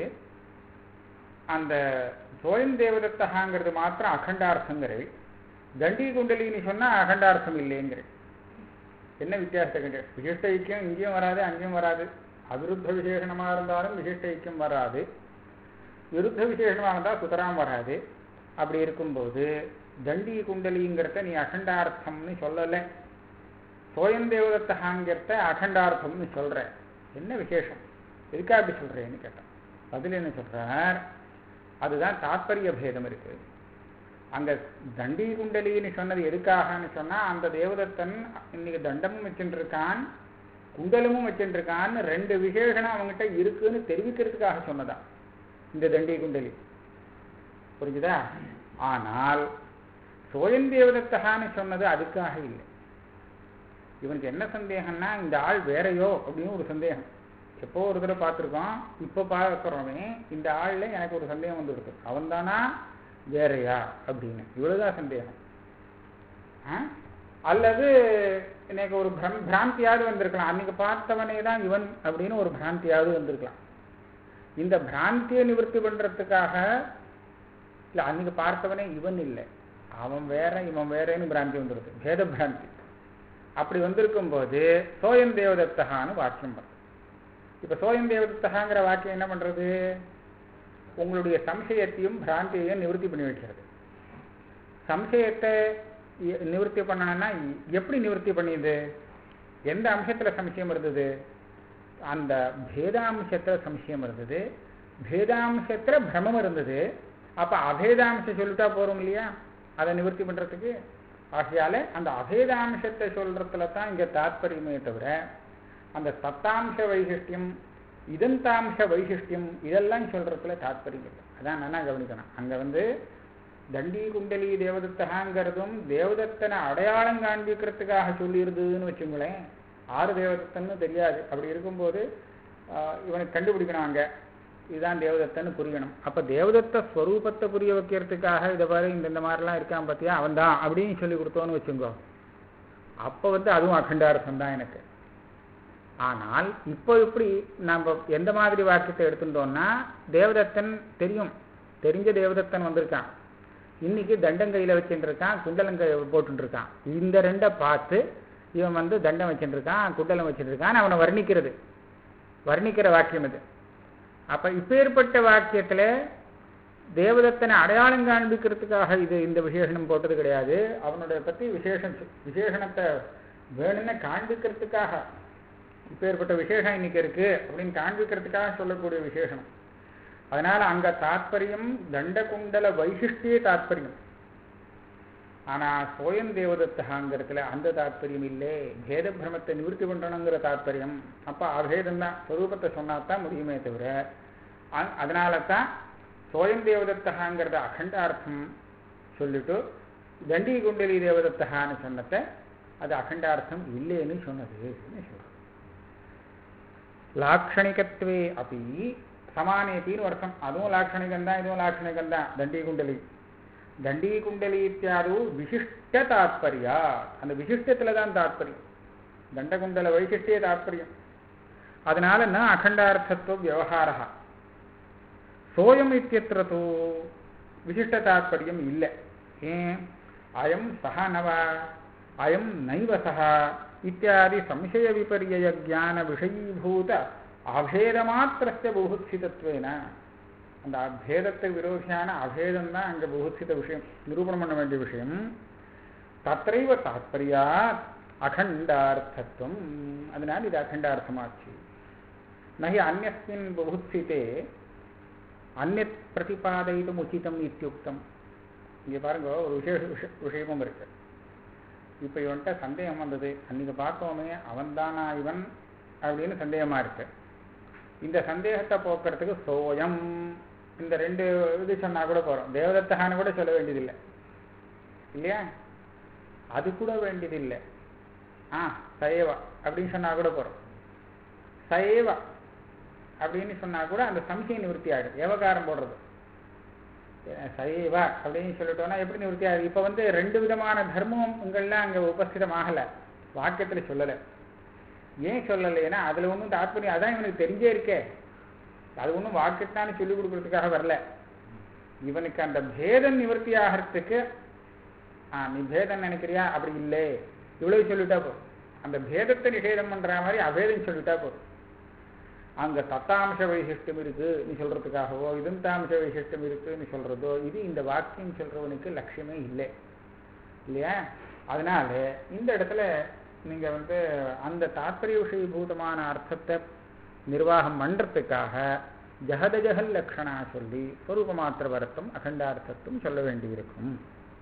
அந்த சோயம் தேவதத்தகாங்கிறது மாத்திரம் அகண்டார்த்தங்கிறது தண்டி குண்டலின்னு சொன்னால் அகண்டார்த்தம் இல்லைங்கிறது என்ன வித்தியாசத்தை கண்டு விசிஷ்ட ஐக்கியம் இங்கேயும் வராது அங்கேயும் வராது அவிருத்த விசேஷணமாக இருந்தாலும் விசிஷ்ட ஐக்கியம் வராது விருத்த விசேஷமாக இருந்தால் சுத்தராம் வராது அப்படி இருக்கும்போது தண்டி குண்டலிங்கிறத நீ அகண்டார்த்தம்னு சொல்லலை சோயம் தேவதத்தகாங்கிறத அகண்டார்த்தம்னு சொல்ற என்ன விசேஷம் எதுக்கா அப்படி சொல்றேன்னு கேட்டான் பதில் என்ன சொல்றார் அதுதான் தாத்பரிய பேதம் இருக்கு அங்க தண்டி குண்டலின்னு சொன்னது எதுக்காகன்னு சொன்னா அந்த தேவதத்தன் இன்னைக்கு தண்டமும் வச்சுட்டு இருக்கான் குண்டலமும் வச்சுட்டு இருக்கான்னு ரெண்டு விசேஷனம் அவங்ககிட்ட இருக்குன்னு தெரிவிக்கிறதுக்காக சொன்னதான் இந்த தண்டி குண்டலி புரிஞ்சுதா ஆனால் சோயம் தேவதத்தகான்னு சொன்னது அதுக்காக இல்லை இவனுக்கு என்ன சந்தேகம்னா இந்த ஆள் வேறையோ அப்படின்னு ஒரு சந்தேகம் எப்போ ஒரு தடவை பார்த்துருக்கோம் இப்போ பார்க்குறோமே இந்த ஆளில் எனக்கு ஒரு சந்தேகம் வந்துடுது அவன் தானா வேறையா அப்படின்னு இவ்வளவுதான் சந்தேகம் ஆ? அல்லது எனக்கு ஒரு பிரம் பிராந்தியாவது வந்திருக்கலாம் அன்னைக்கு பார்த்தவனே தான் இவன் அப்படின்னு ஒரு பிராந்தியாவது வந்திருக்கலாம் இந்த பிராந்தியை நிவர்த்தி பண்றதுக்காக இல்லை அன்னைக்கு பார்த்தவனே இவன் இல்லை அவன் வேற இவன் வேறேன்னு பிராந்தி வந்துடுது பேத பிராந்தி அப்படி வந்திருக்கும் போது சோயம் தேவதத்தகான்னு வாக்கியம் வருது இப்ப சோயம் தேவதத்தகாங்கிற வாக்கியம் என்ன பண்றது உங்களுடைய சம்சயத்தையும் பிராந்தியையும் நிவர்த்தி பண்ணி வைக்கிறது சம்சயத்தை எ- நிவர்த்தி பண்ணணும்னா எப்படி நிவர்த்தி பண்ணியது எந்த அம்சத்துல சம்சயம் இருந்தது அந்த பேதாம்சத்துல சம்சயம் இருந்தது பேதாம்சத்துல பிரமம் இருந்தது அப்ப அபேதாம்சம் சொல்லிட்டா போறோம் இல்லையா அதை நிவர்த்தி பண்றதுக்கு ஆகையால அந்த அபேதாம்சத்தை சொல்றதுல தான் இங்க தாத்பரியமே தவிர அந்த சத்தாம்ச வைசிஷ்டியம் இதந்தாம்ச வைசிஷ்டியம் இதெல்லாம் சொல்றதுல தாத்பரியம் இல்லை அதான் நல்லா கவனிக்கணும் அங்க வந்து தண்டி குண்டலி தேவதத்தகாங்கிறதும் தேவதத்தனை அடையாளம் காண்பிக்கிறதுக்காக சொல்லியிருந்ததுன்னு வச்சுங்களேன் ஆறு தேவதத்தன்னு தெரியாது அப்படி இருக்கும்போது ஆஹ், இவனுக்கு கண்டுபிடிக்கணும் அங்க இதுதான் தேவதத்தன்னு புரியணும் அப்ப தேவதத்த ஸ்வரூபத்தை புரிய வைக்கிறதுக்காக இதை பாரு இந்த இந்த மாதிரிலாம் இருக்கான் பார்த்தியா அவன் தான் அப்படின்னு சொல்லி கொடுத்தோன்னு வச்சுங்கோ அப்போ வந்து அதுவும் அகண்டாரசம் தான் எனக்கு ஆனால் இப்போ இப்படி நம்ம எந்த மாதிரி வாக்கியத்தை எடுத்துட்டோம்னா தேவதத்தன் தெரியும் தெரிஞ்ச தேவதத்தன் வந்திருக்கான் இன்னைக்கு தண்டம் கையில் வச்சுட்டு இருக்கான் குண்டலம் கை போட்டுட்டு இருக்கான் இந்த ரெண்டை பார்த்து இவன் வந்து தண்டம் வச்சுட்டு இருக்கான் குண்டலம் வச்சுட்டு இருக்கான் அவனை வர்ணிக்கிறது வர்ணிக்கிற வாக்கியம் இது அப்ப இப்பேற்பட்ட வாக்கியத்துல தேவதத்தனை அடையாளம் காண்பிக்கிறதுக்காக இது இந்த விசேஷனம் போட்டது கிடையாது அவனுடைய பத்தி விசேஷம் விசேஷணத்தை வேணும்னு காண்பிக்கிறதுக்காக இப்பேற்பட்ட விசேஷம் இன்னைக்கு இருக்கு அப்படின்னு காண்பிக்கிறதுக்காக சொல்லக்கூடிய விசேஷனம் அதனால அங்க தாத்பரியம் தண்டகுண்டல வைசிஷ்டிய தாத்பரியம் ஆனா சோயம் தேவதத்தகாங்கிறதுல அந்த தாத்பரியம் இல்லை பேத பிரமத்தை நிவர்த்தி பண்ணணுங்கிற தாத்பரியம் அப்ப அபேதம் தான் ஸ்வரூபத்தை சொன்னா தான் முடியுமே தவிர அ- அதனால தான் சோயம் தேவதத்தகாங்கிறத அகண்டார்த்தம் சொல்லிட்டு தண்டி குண்டலி தேவதத்தகான்னு சொன்னதை அது அகண்டார்த்தம் இல்லைன்னு சொன்னதுன்னு சொல்றோம் லாட்சணிகத்வே அப்படி சமானேத்தின்னு அர்த்தம் அதுவும் லாட்சணிகம் தான் இதுவும் லாட்சணிகம் தான் தண்டி குண்டலி தண்டி குண்டலி இத்தியாது விசிஷ்ட தாத்பரியா அந்த விசிஷ்டத்துல தான் தாத்பரியம் தண்டகுண்டல வைசிஷ்டே தாத்பரியம் அதனால ந அகண்டார்த்தத்துவ விவகாரா சோயம் இத்தியத்திர தூ விசிஷ்ட தாத்பரியம் இல்லை ஏன் அயம் சஹ நவ அயம் நைவ சஹ இத்தியாதி சம்சய விபர்யய ஜான விஷயீபூத அபேதமாத்திரஸ்ய புகுத்சிதத்வேன அந்த அபேதத்தை விரோதியான அபேதம் தான் அங்கே புகுத்சித விஷயம் நிரூபணம் பண்ண வேண்டிய விஷயம் தத்தைவ தாத்பரியாத் அகண்டார்த்தத்துவம் அதனால் இது அகண்டார்த்தமாச்சு நகி அந்நஸ்மின் புகுத்சிதே அந்நத் பிரதிபாதயிதும் உச்சிதம் இத்தியுக்தம் இங்கே பாருங்க ஒரு விசேஷ விஷ- விஷயமும் இருக்கு இப்போ இவன்கிட்ட சந்தேகம் வந்தது அன்னைக்கு பார்த்தோமே அவன்தானா இவன் அப்படின்னு சந்தேகமா இருக்கு இந்த சந்தேகத்தை போக்குறதுக்கு சோயம் இந்த ரெண்டு இது சொன்னா கூட போறோம் தேவதத்தகான்னு கூட சொல்ல வேண்டியதில்லை இல்லையா அது கூட வேண்டியதில்லை ஆ சயேவா அப்படின்னு சொன்னா கூட போறோம் சயேவா அப்படின்னு சொன்னா கூட அந்த சம்சய நிவர்த்தி ஆயிடும் ஏவகாரம் போடுறது சைவா அப்படின்னு சொல்லிட்டோம்னா எப்படி நிவர்த்தி ஆகுது இப்போ வந்து ரெண்டு விதமான தர்மம் உங்கள்லாம் அங்கே உபஸ்திதமாகலை வாக்கியத்தில் சொல்லலை ஏன் சொல்லலைன்னா அதில் ஒன்றும் தாத்பரியம் அதான் இவனுக்கு தெரிஞ்சே இருக்கே அது ஒன்றும் வாக்கியத்தானே சொல்லிக் கொடுக்கறதுக்காக வரல இவனுக்கு அந்த பேதம் நிவர்த்தி ஆகிறதுக்கு ஆ நீ பேதம் நினைக்கிறியா அப்படி இல்லை இவ்வளவு சொல்லிட்டா போதும் அந்த பேதத்தை நிஷேதம் பண்ற மாதிரி அபேதம் சொல்லிட்டா போதும் அங்க தத்தாம்ச வைசிஷ்டம் இருக்கு நீ சொல்றதுக்காகவோ இதந்தாம்ச வைசிஷ்டம் இருக்குன்னு சொல்றதோ இது இந்த வாக்கியம் சொல்றவனுக்கு லட்சியமே இல்லை இல்லையா அதனால இந்த இடத்துல நீங்க வந்து அந்த தாத்பரிய விஷயபூதமான அர்த்தத்தை நிர்வாகம் பண்றதுக்காக ஜகத ஜகல் லக்ஷணா சொல்லி ஸ்வரூப மாத்திர வருத்தம் அகண்டார்த்தத்தும் சொல்ல வேண்டியிருக்கும்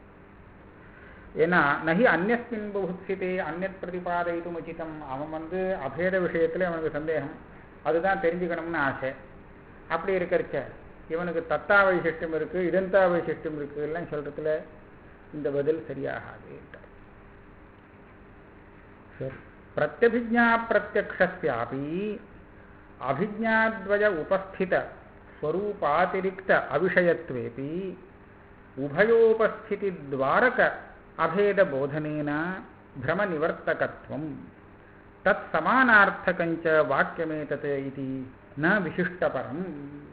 ஏன்னா நகி அந்நஸ்மின் புகுத்சிதே அந்நத் பிரதிபாதைத்தும் உச்சிதம் அவன் வந்து அபேத விஷயத்துல அவனுக்கு சந்தேகம் அதுதான் தெரிஞ்சுக்கணும்னு ஆசை அப்படி இருக்கிறச்ச இவனுக்கு தத்தா வைசிஷ்டம் இருக்கு இதந்தா வைசிஷ்டம் இருக்கு எல்லாம் சொல்றதுல இந்த பதில் சரியாகாது சரி பிரத்யபிஜா பிரத்யக்ஷஸ்யாபி அபிஜாத்வய உபஸ்தித ஸ்வரூபாதிரிக்த அவிஷயத்வேபி உபயோபஸ்திதி துவாரக அபேத போதனேன பிரம நிவர்த்தகத்துவம் தத் சமானார்த்தகஞ்ச வாக்கியமேதத் இது ந விசிஷ்டபரம்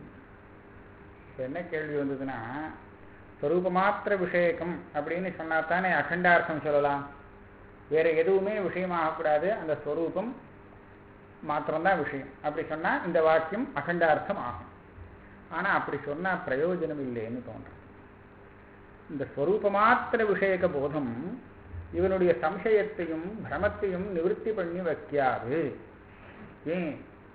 இப்ப என்ன கேள்வி வந்ததுன்னா ஸ்வரூபமாத்திர விஷயக்கம் அப்படின்னு சொன்னா தானே அகண்டார்த்தம் சொல்லலாம் வேற எதுவுமே விஷயமாகக்கூடாது அந்த ஸ்வரூபம் மாத்திரம்தான் விஷயம் அப்படி சொன்னா இந்த வாக்கியம் அகண்டார்த்தம் ஆகும் ஆனா அப்படி சொன்னா பிரயோஜனம் இல்லைன்னு தோன்றும் இந்த ஸ்வரூபமாத்திர விஷயக போதம் இவனுடைய சம்சயத்தையும் பிரமத்தையும் நிவர்த்தி பண்ணி வைக்காது ஏன்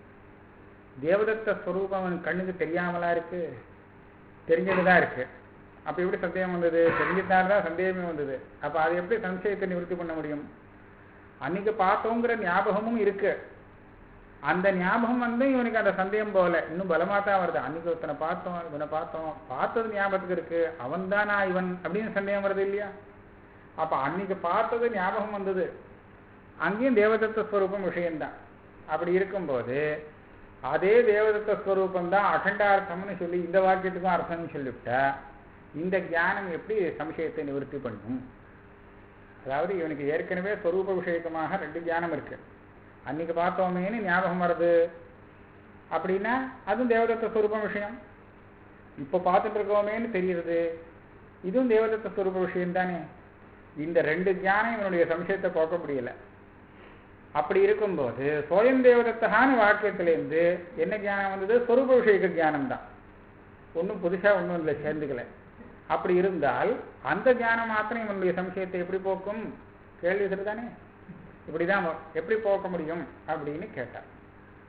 தேவதத்த ஸ்வரூபம் அவன் கண்ணுக்கு தெரியாமலா இருக்கு தெரிஞ்சதுதான் இருக்கு அப்ப எப்படி சந்தேகம் வந்தது தெரிஞ்சதுனால்தான் சந்தேகமே வந்தது அப்ப அது எப்படி சம்சயத்தை நிவர்த்தி பண்ண முடியும் அன்னைக்கு பார்த்தோங்கிற ஞாபகமும் இருக்கு அந்த ஞாபகம் வந்து இவனுக்கு அந்த சந்தேகம் போகல இன்னும் பலமா தான் வருது அன்னைக்கு ஒருத்தனை பார்த்தோம் இவனை பார்த்தோம் பார்த்தது ஞாபகத்துக்கு இருக்கு அவன் தானா இவன் அப்படின்னு சந்தேகம் வருது இல்லையா அப்ப அன்னைக்கு பார்த்தது ஞாபகம் வந்தது அங்கேயும் தேவதத்த ஸ்வரூபம் விஷயம்தான் அப்படி இருக்கும்போது அதே தேவதத்த ஸ்வரூபம் தான் அகண்டார்த்தம்னு சொல்லி இந்த வாக்கியத்துக்கும் அர்த்தம்னு சொல்லிவிட்டா இந்த ஞானம் எப்படி சம்சயத்தை நிவர்த்தி பண்ணும் அதாவது இவனுக்கு ஏற்கனவே ஸ்வரூப விஷயக்கமாக ரெண்டு ஞானம் இருக்கு அன்னைக்கு பார்த்தோமேன்னு ஞாபகம் வருது அப்படின்னா அதுவும் தேவதத்த ஸ்வரூபம் விஷயம் இப்போ பார்த்துட்டு இருக்கோமேன்னு தெரியுது இதுவும் தேவதத்த ஸ்வரூப விஷயம் தானே இந்த ரெண்டு ஞானம் இவனுடைய சம்சயத்தை போக்க முடியல அப்படி இருக்கும்போது சோயம் தேவதத்தகான வாக்கியத்திலேருந்து என்ன ஞானம் வந்தது ஸ்வரூப விஷயக்க ஞானம் தான் ஒன்றும் புதுசாக ஒன்றும் இல்லை சேர்ந்துக்கல அப்படி இருந்தால் அந்த ஞானம் மாத்திரம் இவனுடைய சம்சயத்தை எப்படி போக்கும் கேள்வி சரிதானே இப்படிதான் எப்படி போக்க முடியும் அப்படின்னு கேட்டார்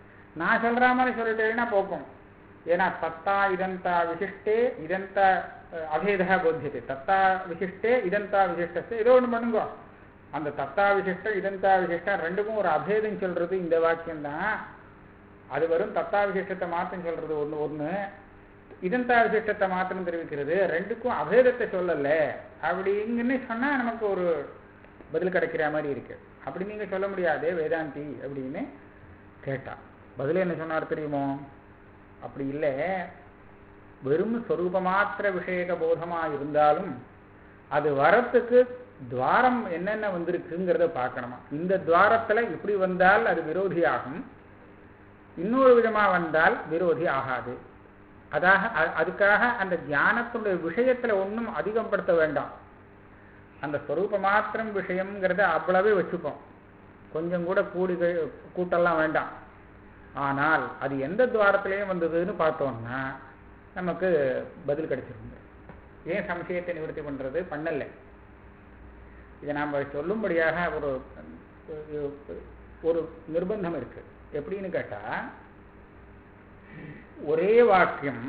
நான் சொல்ற மாதிரி சொல்லிட்டேன்னா போக்கும் ஏன்னா தத்தா இதந்தா விசிஷ்டே இதந்த அஹ், அபேதா போத்தியது தத்தா விசிஷ்டே இதந்தா விசிஷ்டஸ்து ஏதோ ஒன்று பண்ணுங்க அந்த தத்தா விசிஷ்டம் இதந்தா விசிஷ்டம் ரெண்டுக்கும் ஒரு அபேதம் சொல்றது இந்த வாக்கியம்தான் அது வரும் தத்தா விசிஷ்டத்தை மாத்தம் சொல்றது ஒண்ணு ஒண்ணு இதந்தா விசிஷ்டத்தை மாத்திரம் தெரிவிக்கிறது ரெண்டுக்கும் அபேதத்தை சொல்லல அப்படிங்கன்னு சொன்னா நமக்கு ஒரு பதில் கிடைக்கிற மாதிரி இருக்கு அப்படி நீங்க சொல்ல முடியாதே வேதாந்தி அப்படின்னு கேட்டா பதில் என்ன சொன்னார் தெரியுமோ அப்படி இல்லை வெறும் சொரூப மாத்திர விஷயக போதமா இருந்தாலும் அது வரத்துக்கு துவாரம் என்னென்ன வந்திருக்குங்கிறத பார்க்கணுமா இந்த துவாரத்துல இப்படி வந்தால் அது விரோதியாகும் இன்னொரு விதமா வந்தால் விரோதி ஆகாது அதாக அ- அதுக்காக அந்த தியானத்துடைய விஷயத்துல ஒன்றும் அதிகப்படுத்த வேண்டாம் அந்த ஸ்வரூப மாத்திரம் விஷயம்ங்கிறத அவ்வளவே வச்சுப்போம் கொஞ்சம் கூட கூடி கழி- கூட்டெல்லாம் வேண்டாம் ஆனால் அது எந்த துவாரத்திலேயும் வந்ததுன்னு பார்த்தோம்னா நமக்கு பதில் கிடைச்சிருந்து ஏன் சம்சயத்தை நிவர்த்தி பண்றது பண்ணல இதை நாம் சொல்லும்படியாக ஒரு ஒரு நிர்பந்தம் இருக்கு எப்படின்னு கேட்டா ஒரே வாக்கியம்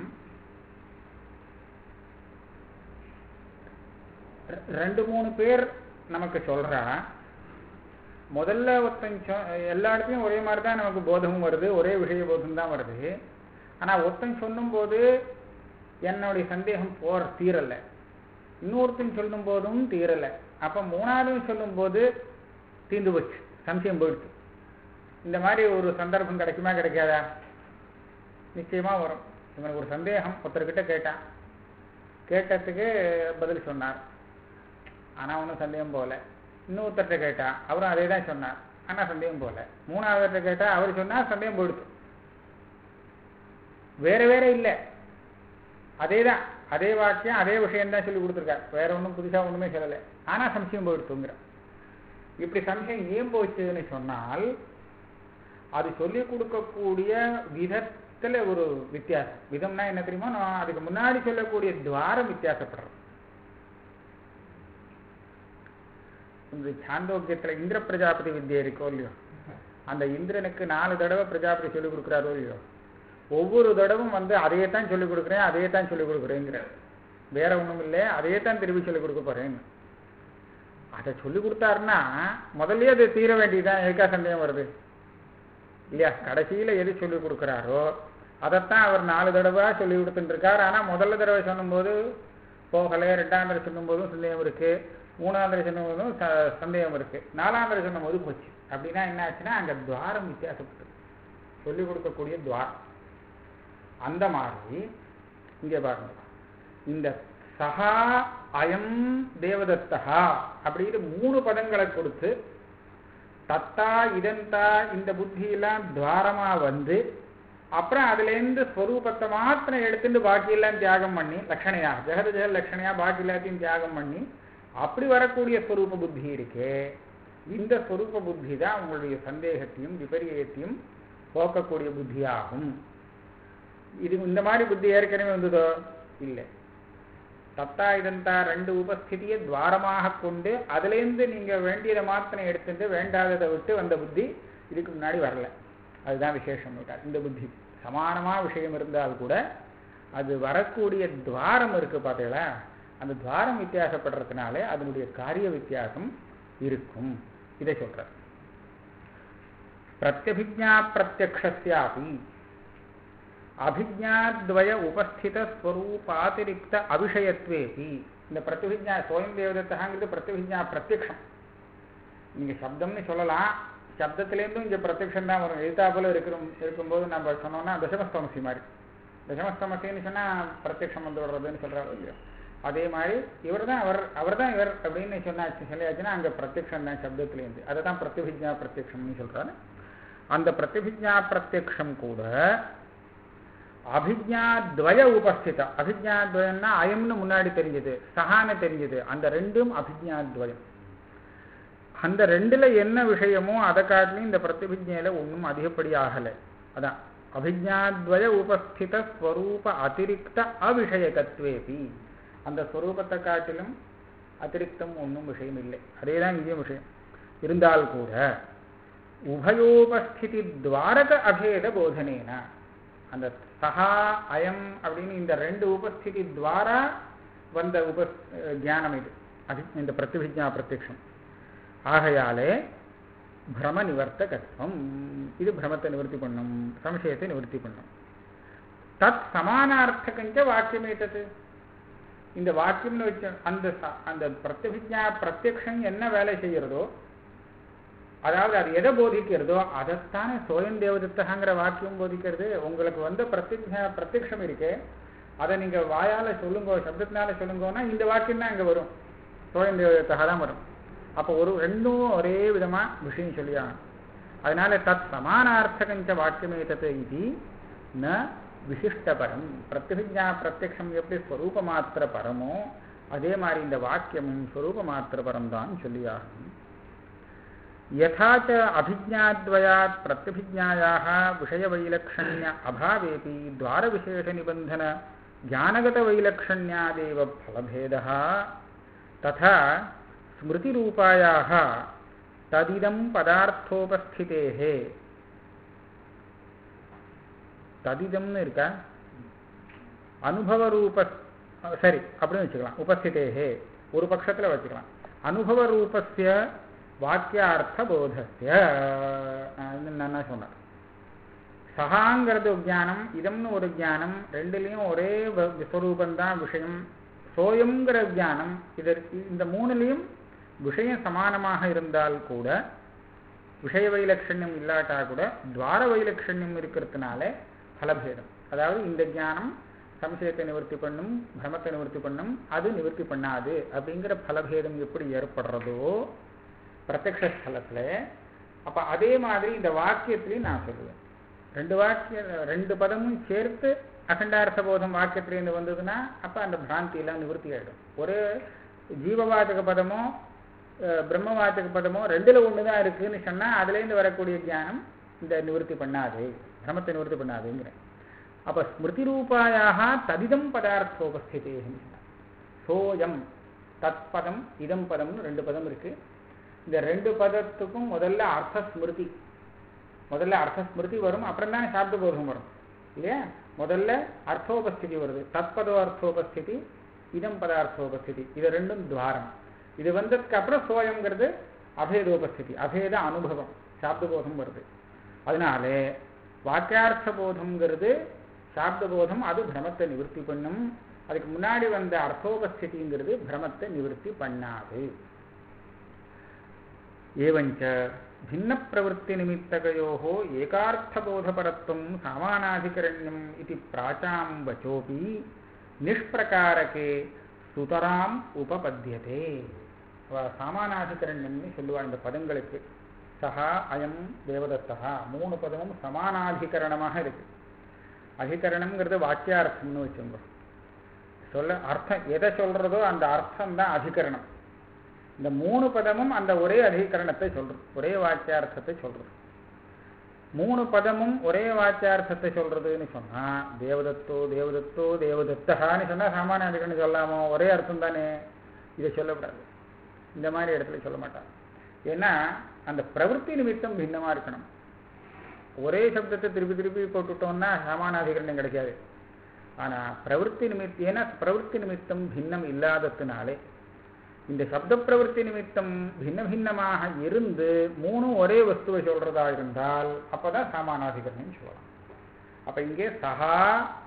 ரெ- ரெண்டு மூணு பேர் நமக்கு சொல்றா முதல்ல ஒருத்தன் சொ- எல்லா இடத்துலையும் ஒரே மாதிரி தான் நமக்கு போதமும் வருது ஒரே விஷய போதம் தான் வருது ஆனா ஒருத்தன் சொல்லும்போது என்னுடைய சந்தேகம் போற தீரல இன்னொருத்தன் சொல்லும் போதும் தீரல அப்ப மூணாவது சொல்லும் போது தீர்ந்து போச்சு சம்சயம் போயிடுச்சு இந்த மாதிரி ஒரு சந்தர்ப்பம் கிடைக்குமா கிடைக்காதா நிச்சயமா வரும் இவனுக்கு ஒரு சந்தேகம் ஒருத்தர்கிட்ட கேட்டான் கேட்டதுக்கு பதில் சொன்னார் ஆனா ஒன்றும் சந்தேகம் போகல இன்னொருத்தர்கிட்ட கேட்டான் அவரும் அதே தான் சொன்னார் ஆனா சந்தேகம் போகல மூணாவதுகிட்ட கேட்டா அவர் சொன்னார் சந்தேகம் போயிடுச்சு வேற வேற இல்லை அதே தான் அதே வாக்கியம் அதே விஷயம் தான் சொல்லி கொடுத்துருக்கார் வேற ஒன்றும் புதுசா ஒண்ணுமே சொல்லலை ஆனா சம்சயம் போயிடுச்சுங்கிற இப்படி சம்சயம் ஏன் போச்சுன்னு சொன்னால் அது சொல்லிக் கொடுக்கக்கூடிய விதத்துல ஒரு வித்தியாசம் விதம்னா என்ன தெரியுமா நான் அதுக்கு முன்னாடி சொல்லக்கூடிய துவாரம் வித்தியாசப்படுறது இந்த சாந்தோக்கியத்துல இந்திர பிரஜாபதி வித்யை இருக்கோ இல்லையோ அந்த இந்திரனுக்கு நாலு தடவை பிரஜாபதி சொல்லிக் கொடுக்குறாரோ இல்லையோ ஒவ்வொரு தடவும் வந்து அதையே தான் சொல்லிக் கொடுக்குறேன் அதையே தான் சொல்லிக் கொடுக்குறேங்கிற வேற ஒண்ணும் இல்லை அதையே தான் திருப்பி சொல்லிக் கொடுக்க போறேன்னு அதை சொல்லிக் கொடுத்தாருன்னா முதல்லயே அது தீர வேண்டியதுதான் எதுக்கா சந்தேகம் வருது இல்லையா கடைசியில எது சொல்லிக் கொடுக்குறாரோ அதைத்தான் அவர் நாலு தடவை சொல்லி கொடுத்துட்டு இருக்கார் ஆனா முதல்ல தடவை சொல்லும்போது போகலை ரெண்டாம் தடவை சொல்லும்போதும் சந்தேகம் இருக்கு மூணாம் தடவை சொல்லும்போதும் ச- சந்தேகம் இருக்கு நாலாம் தடவை சொல்லும்போது போச்சு அப்படின்னா என்ன ஆச்சுன்னா அங்க துவாரம் வித்தியாசப்பட்டது சொல்லிக் கொடுக்கக்கூடிய துவாரம் அந்த மாதிரி இங்க பாருங்க இந்த சஹா அயம் தேவதத்தா அப்படின்னு மூணு பதங்களை கொடுத்து தத்தா இதந்தா இந்த புத்தியெல்லாம் துவாரமா வந்து அப்புறம் அதுலேருந்து ஸ்வரூபத்தை மாத்திரம் எடுத்துட்டு பாக்கியெல்லாம் தியாகம் பண்ணி லட்சணையா ஜெகத ஜெக லட்சணையா பாக்கி எல்லாத்தையும் தியாகம் பண்ணி அப்படி வரக்கூடிய ஸ்வரூப புத்தி இருக்கே இந்த ஸ்வரூப புத்தி தான் உங்களுடைய சந்தேகத்தையும் விபரீதத்தையும் போக்கக்கூடிய புத்தியாகும் இது இந்த மாதிரி புத்தி ஏற்கனவே வந்ததோ இல்லை தத்தா இதந்தா ரெண்டு உபஸ்திதியை துவாரமாக கொண்டு அதுலேருந்து நீங்க வேண்டியதை மாத்திரம் எடுத்துட்டு வேண்டாததை விட்டு வந்த புத்தி இதுக்கு முன்னாடி வரல அதுதான் விசேஷம் விட்டார் இந்த புத்தி சமானமா விஷயம் இருந்தால் கூட அது வரக்கூடிய துவாரம் இருக்கு பார்த்தீங்களா அந்த துவாரம் வித்தியாசப்படுறதுனாலே அதனுடைய காரிய வித்தியாசம் இருக்கும் இதை சொல்றார் பிரத்யபிஜா பிரத்யக்ஷஸ்யாபி அபிஜாத்வய உபஸ்தித ஸ்வரூபாதிரிக்த அபிஷயத்வேபி இந்த பிரத்யபிஜா சோயம் தேவதத்தகாங்கிறது பிரத்யபிஜா பிரத்யக்ஷம் நீங்க சப்தம்னு சொல்லலாம் சப்தத்திலேருந்தும் இங்க பிரத்யக்ஷம் தான் வரும் எழுத்தாப்புல இருக்கிற இருக்கும்போது நம்ம சொன்னோம்னா தசமஸ்தமசி மாதிரி தசமஸ்தமசின்னு சொன்னா பிரத்யக்ஷம் வந்து வர்றதுன்னு சொல்றாரு இல்லையா அதே மாதிரி இவர் தான் அவர் அவர் தான் இவர் அப்படின்னு சொன்னாச்சு சொல்லியாச்சுன்னா அங்க பிரத்யக்ஷம் தான் சப்தத்திலேருந்து அதை தான் பிரத்யபிஜா பிரத்யக்ஷம்னு சொல்றாரு அந்த பிரத்யபிஜா பிரத்யக்ஷம் கூட அபிஜாத்வய உபஸ்தித அபிஜாத்வயம்னா அயம்னு முன்னாடி தெரிஞ்சது சஹான்னு தெரிஞ்சது அந்த ரெண்டும் அபிஜாத்வயம் அந்த ரெண்டுல என்ன விஷயமோ அதை காட்டிலும் இந்த பிரதிபிஜையில ஒன்றும் அதிகப்படி ஆகலை அதான் அபிஜாத்வய உபஸ்தித ஸ்வரூப அதிரிக்த அவிஷயகத்வேபி அந்த ஸ்வரூபத்தை காட்டிலும் அதிரிக்தம் ஒன்றும் விஷயம் இல்லை அதே தான் இங்கேயும் விஷயம் இருந்தால் கூட உபயோபஸ்திதி துவாரக அபேத போதனேன அந்த சஹா அயம் அப்படின்னு இந்த ரெண்டு உபஸ்திதி துவாரா வந்த உப ஞானம் இது அது இந்த பிரதிபிஜா பிரத்யக்ஷம் ஆகையாலே பிரம நிவர்த்தகத்துவம் இது பிரமத்தை நிவர்த்தி பண்ணும் சம்சயத்தை நிவர்த்தி பண்ணும் தத் சமானார்த்தகஞ்ச வாக்கியமேட்டது இந்த வாக்கியம்னு வச்ச அந்த ச- அந்த பிரத்யபிஜா பிரத்யக்ஷம் என்ன வேலை செய்யறதோ அதாவது அது எதை போதிக்கிறதோ அதைத்தானே சோயம் தேவதத்தகங்கிற வாக்கியம் போதிக்கிறது உங்களுக்கு வந்த பிரத்யக்ஷ பிரத்யக்ஷம் இருக்கே அதை நீங்க வாயால சொல்லுங்க சப்தத்தினால சொல்லுங்கன்னா இந்த வாக்கியம் தான் இங்க வரும் சோயம் தேவதத்தக தான் வரும் அப்போ ஒரு ரெண்டும் ஒரே விதமா விஷயம் சொல்லியாகணும் அதனால தத் சமானார்த்தகஞ்ச வாக்கியமேதது இது ந விசிஷ்டபரம் பிரத்யபிஜா பிரத்யக்ஷம் எப்படி ஸ்வரூப மாத்திர பரமோ அதே மாதிரி இந்த வாக்கியமும் ஸ்வரூப மாத்திர பரம் தான் சொல்லியாகணும் यथा च अभिज्ञाद्वयात् प्रत्यभिज्ञायाः विषयवैलक्षण्य अभावेऽपि द्वारविशेषनिबन्धन ज्ञानगतवैलक्षण्यादेव फलभेदः तथा स्मृतिरूपायाः तदिदं पदार्थोपस्थितेः ததிதம்னு இருக்கா அனுபவ ரூப சரி அப்படின்னு வச்சுக்கலாம் உபஸ்திதேஹே ஒரு பட்சத்துல வச்சுக்கலாம் அனுபவ ரூபஸ்ய வாக்கியார்த்த போதஸ்ய என்ன சொன்னார் சகாங்கிறது ஒரு ஞானம் இதம்னு ஒரு ஞானம் ரெண்டுலேயும் ஒரே ஸ்வரூபந்தான் விஷயம் சோயம்ங்கிற ஞானம் இதற்கு இந்த மூணுலேயும் விஷயம் சமானமாக இருந்தால் கூட விஷய வைலட்சண்யம் இல்லாட்டா கூட துவார வைலட்சண்யம் இருக்கிறதுனால பலபேதம் அதாவது இந்த ஞானம் சம்சயத்தை நிவர்த்தி பண்ணும் பிரமத்தை நிவர்த்தி பண்ணும் அது நிவர்த்தி பண்ணாது அப்படிங்கிற பலபேதம் எப்படி ஏற்படுறதோ பிரத்யக்ஷ ஸ்தலத்துல அப்ப அதே மாதிரி இந்த வாக்கியத்திலையும் நான் சொல்லுவேன் ரெண்டு வாக்கிய ரெண்டு பதமும் சேர்த்து அகண்டார்த்த போதம் வாக்கியத்திலேருந்து வந்ததுன்னா அப்ப அந்த பிராந்தி எல்லாம் நிவர்த்தி ஆயிடும் ஒரு ஜீவவாச்சக பதமோ அஹ், பிரம்மவாச்சக பதமோ ரெண்டுல ஒண்ணுதான் இருக்குன்னு சொன்னா அதுலேருந்து வரக்கூடிய ஞானம் இந்த நிவர்த்தி பண்ணாது பிரமத்தை நிவர்த்தி பண்ணாதுங்கிறேன் அப்ப ஸ்மிருதி ரூபாயாக ததிதம் பதார்த்தோபஸ்திதேன்னு சொன்னார் சோயம் தத் பதம் இதம் பதம்னு ரெண்டு பதம் இருக்கு இந்த ரெண்டு பதத்துக்கும் முதல்ல அர்த்த ஸ்மிருதி முதல்ல அர்த்த ஸ்மிருதி வரும் அப்புறம் தான் சாப்த போதம் வரும் இல்லையா முதல்ல அர்த்தோபஸ்திதி வருது தத்பதோ அர்த்தோபஸ்திதி இதம் பதார்த்தோபஸ்திதி இது ரெண்டும் துவாரம் இது வந்ததுக்கு அப்புறம் சோயம்ங்கிறது அபேதோபஸ்திதி அபேத அனுபவம் சாப்த போதம் வருது அதனாலே வாக்கியார்த்த போதம்ங்கிறது சாப்த போதம் அது பிரமத்தை நிவர்த்தி பண்ணும் அதுக்கு முன்னாடி வந்த அர்த்தோபஸ்திதிங்கிறது பிரமத்தை நிவர்த்தி பண்ணாது एवञ्च भिन्नप्रवृत्तिनिमित्तकयोः एकार्थबोधपरत्वं सामानाधिकरण्यम् इति प्राचां वचोऽपि निष्प्रकारके சுதராம் உபபத்தியதே அவ சாமானாதிகரண்யம்னு சொல்லுவா இந்த பதங்களுக்கு சஹா அயம் தேவதத்தா மூணு பதமும் சமானாதிகரணமாக இருக்கு அதிகரணம்ங்கிறது வாக்கியார்த்தம்னு வச்சுங்க சொல்ல அர்த்தம் எதை சொல்றதோ அந்த அர்த்தம் தான் அதிகரணம் இந்த மூணு பதமும் அந்த ஒரே அதிகரணத்தை சொல்றது ஒரே வாக்கியார்த்தத்தை சொல்றது மூணு பதமும் ஒரே வாக்கியார்த்தத்தை சொல்றதுன்னு சொன்னா தேவதத்தோ தேவதத்தோ தேவதத்தகான்னு சொன்னா சாமானிய அதிகரணம் சொல்லாமோ ஒரே அர்த்தம் தானே இதை சொல்லக்கூடாது இந்த மாதிரி இடத்துல சொல்ல மாட்டாங்க ஏன்னா அந்த பிரவൃத்தி நிமித்தம் பின்னமா இருக்கணும் ஒரே சப்தத்தை திருப்பி திருப்பி போட்டுட்டோம்னா சமானாதிகரணம் கிடைக்காது ஆனா பிரவೃத்தி நிமித்தம் ஏன்னா பிரவೃத்தி நிமித்தம் பின்னம் இல்லாததுனாலே இந்த சப்த பிரவೃத்தி நிமித்தம் பின்ன பின்னமாக இருந்து மூணும் ஒரே வஸ்துவை சொல்றதா இருந்தால் அப்பதான் சாமானாதிகரணம் சொல்லலாம் அப்ப இங்கே சஹா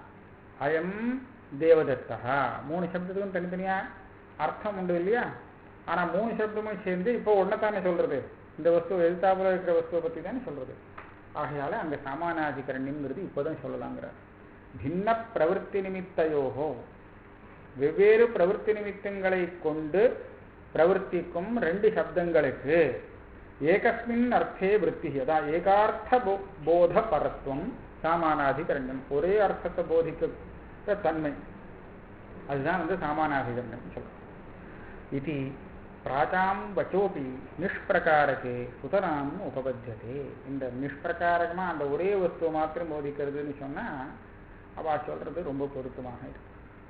அயம் தேவதத்தா மூணு சப்தத்துக்கும் தனித்தனியா அர்த்தம் உண்டு இல்லையா ஆனா மூணு சப்தமும் சேர்ந்து இப்போ ஒன்னத்தானே சொல்றது இந்த வஸ்து எழுத்தாப்புல இருக்கிற வஸ்துவை பத்தி தானே சொல்றது ஆகையால அங்க சாமானாதிகரண்யம்ங்கிறது இப்போதான் சொல்லலாங்கிறார் பின்ன பிரவೃத்தி நிமித்தயோகோ வெவ்வேறு பிரவೃத்தி நிமித்தங்களை கொண்டு பிரவர்த்திக்கும் ரெண்டு சப்தங்களுக்கு ஏகஸ்மின் அர்த்தே விற்பி அதான் ஏகார்த்த போ- போத பரத்துவம் சாமானாதிகரண்யம் ஒரே அர்த்தத்தை போதிக்க தன்மை அதுதான் வந்து சாமானாதிகரணம் சொல்றோம் இது பிராச்சாம் வச்சோபி நிஷ்பிரகாரகே சுதராம் உபபத்தியதே இந்த நிஷ்பிரகாரகமா அந்த ஒரே வஸ்துவை மாத்திரம் போதிக்கிறதுன்னு சொன்னா அவ சொல்றது ரொம்ப பொருத்தமாக இருக்கு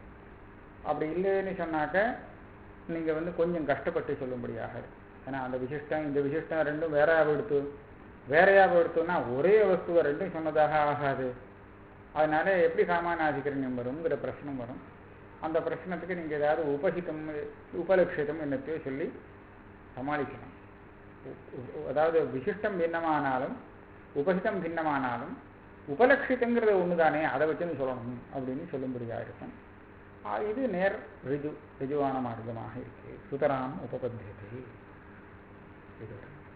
அப்படி இல்லைன்னு சொன்னாக்க நீங்க வந்து கொஞ்சம் கஷ்டப்பட்டு சொல்லும்படியாக இருக்கு ஏன்னா அந்த விசிஷ்டம் இந்த விசிஷ்டம் ரெண்டும் வேறையாக எடுத்து வேறையாக எடுத்தோம்னா ஒரே வஸ்துவை ரெண்டும் சொன்னதாக ஆகாது அதனால எப்படி சாமானாதிகரண்யம் வருங்கிற பிரச்சனை வரும் அந்த பிரச்சனத்துக்கு நீங்கள் ஏதாவது உபஹிதம் உபலட்சிதம் என்னத்தையோ சொல்லி சமாளிக்கணும் உ- உ- அதாவது விசிஷ்டம் பின்னமானாலும் உபஹிதம் பின்னமானாலும் உபலட்சிதங்கிறது ஒன்று தானே அதை வச்சுன்னு சொல்லணும் அப்படின்னு சொல்லும்படியாக இருக்கும் ஆ, இது நேர் ரிஜு ரிஜுவான மார்க்கமாக இருக்கு சுதராம் உபபத்தியத்தை இது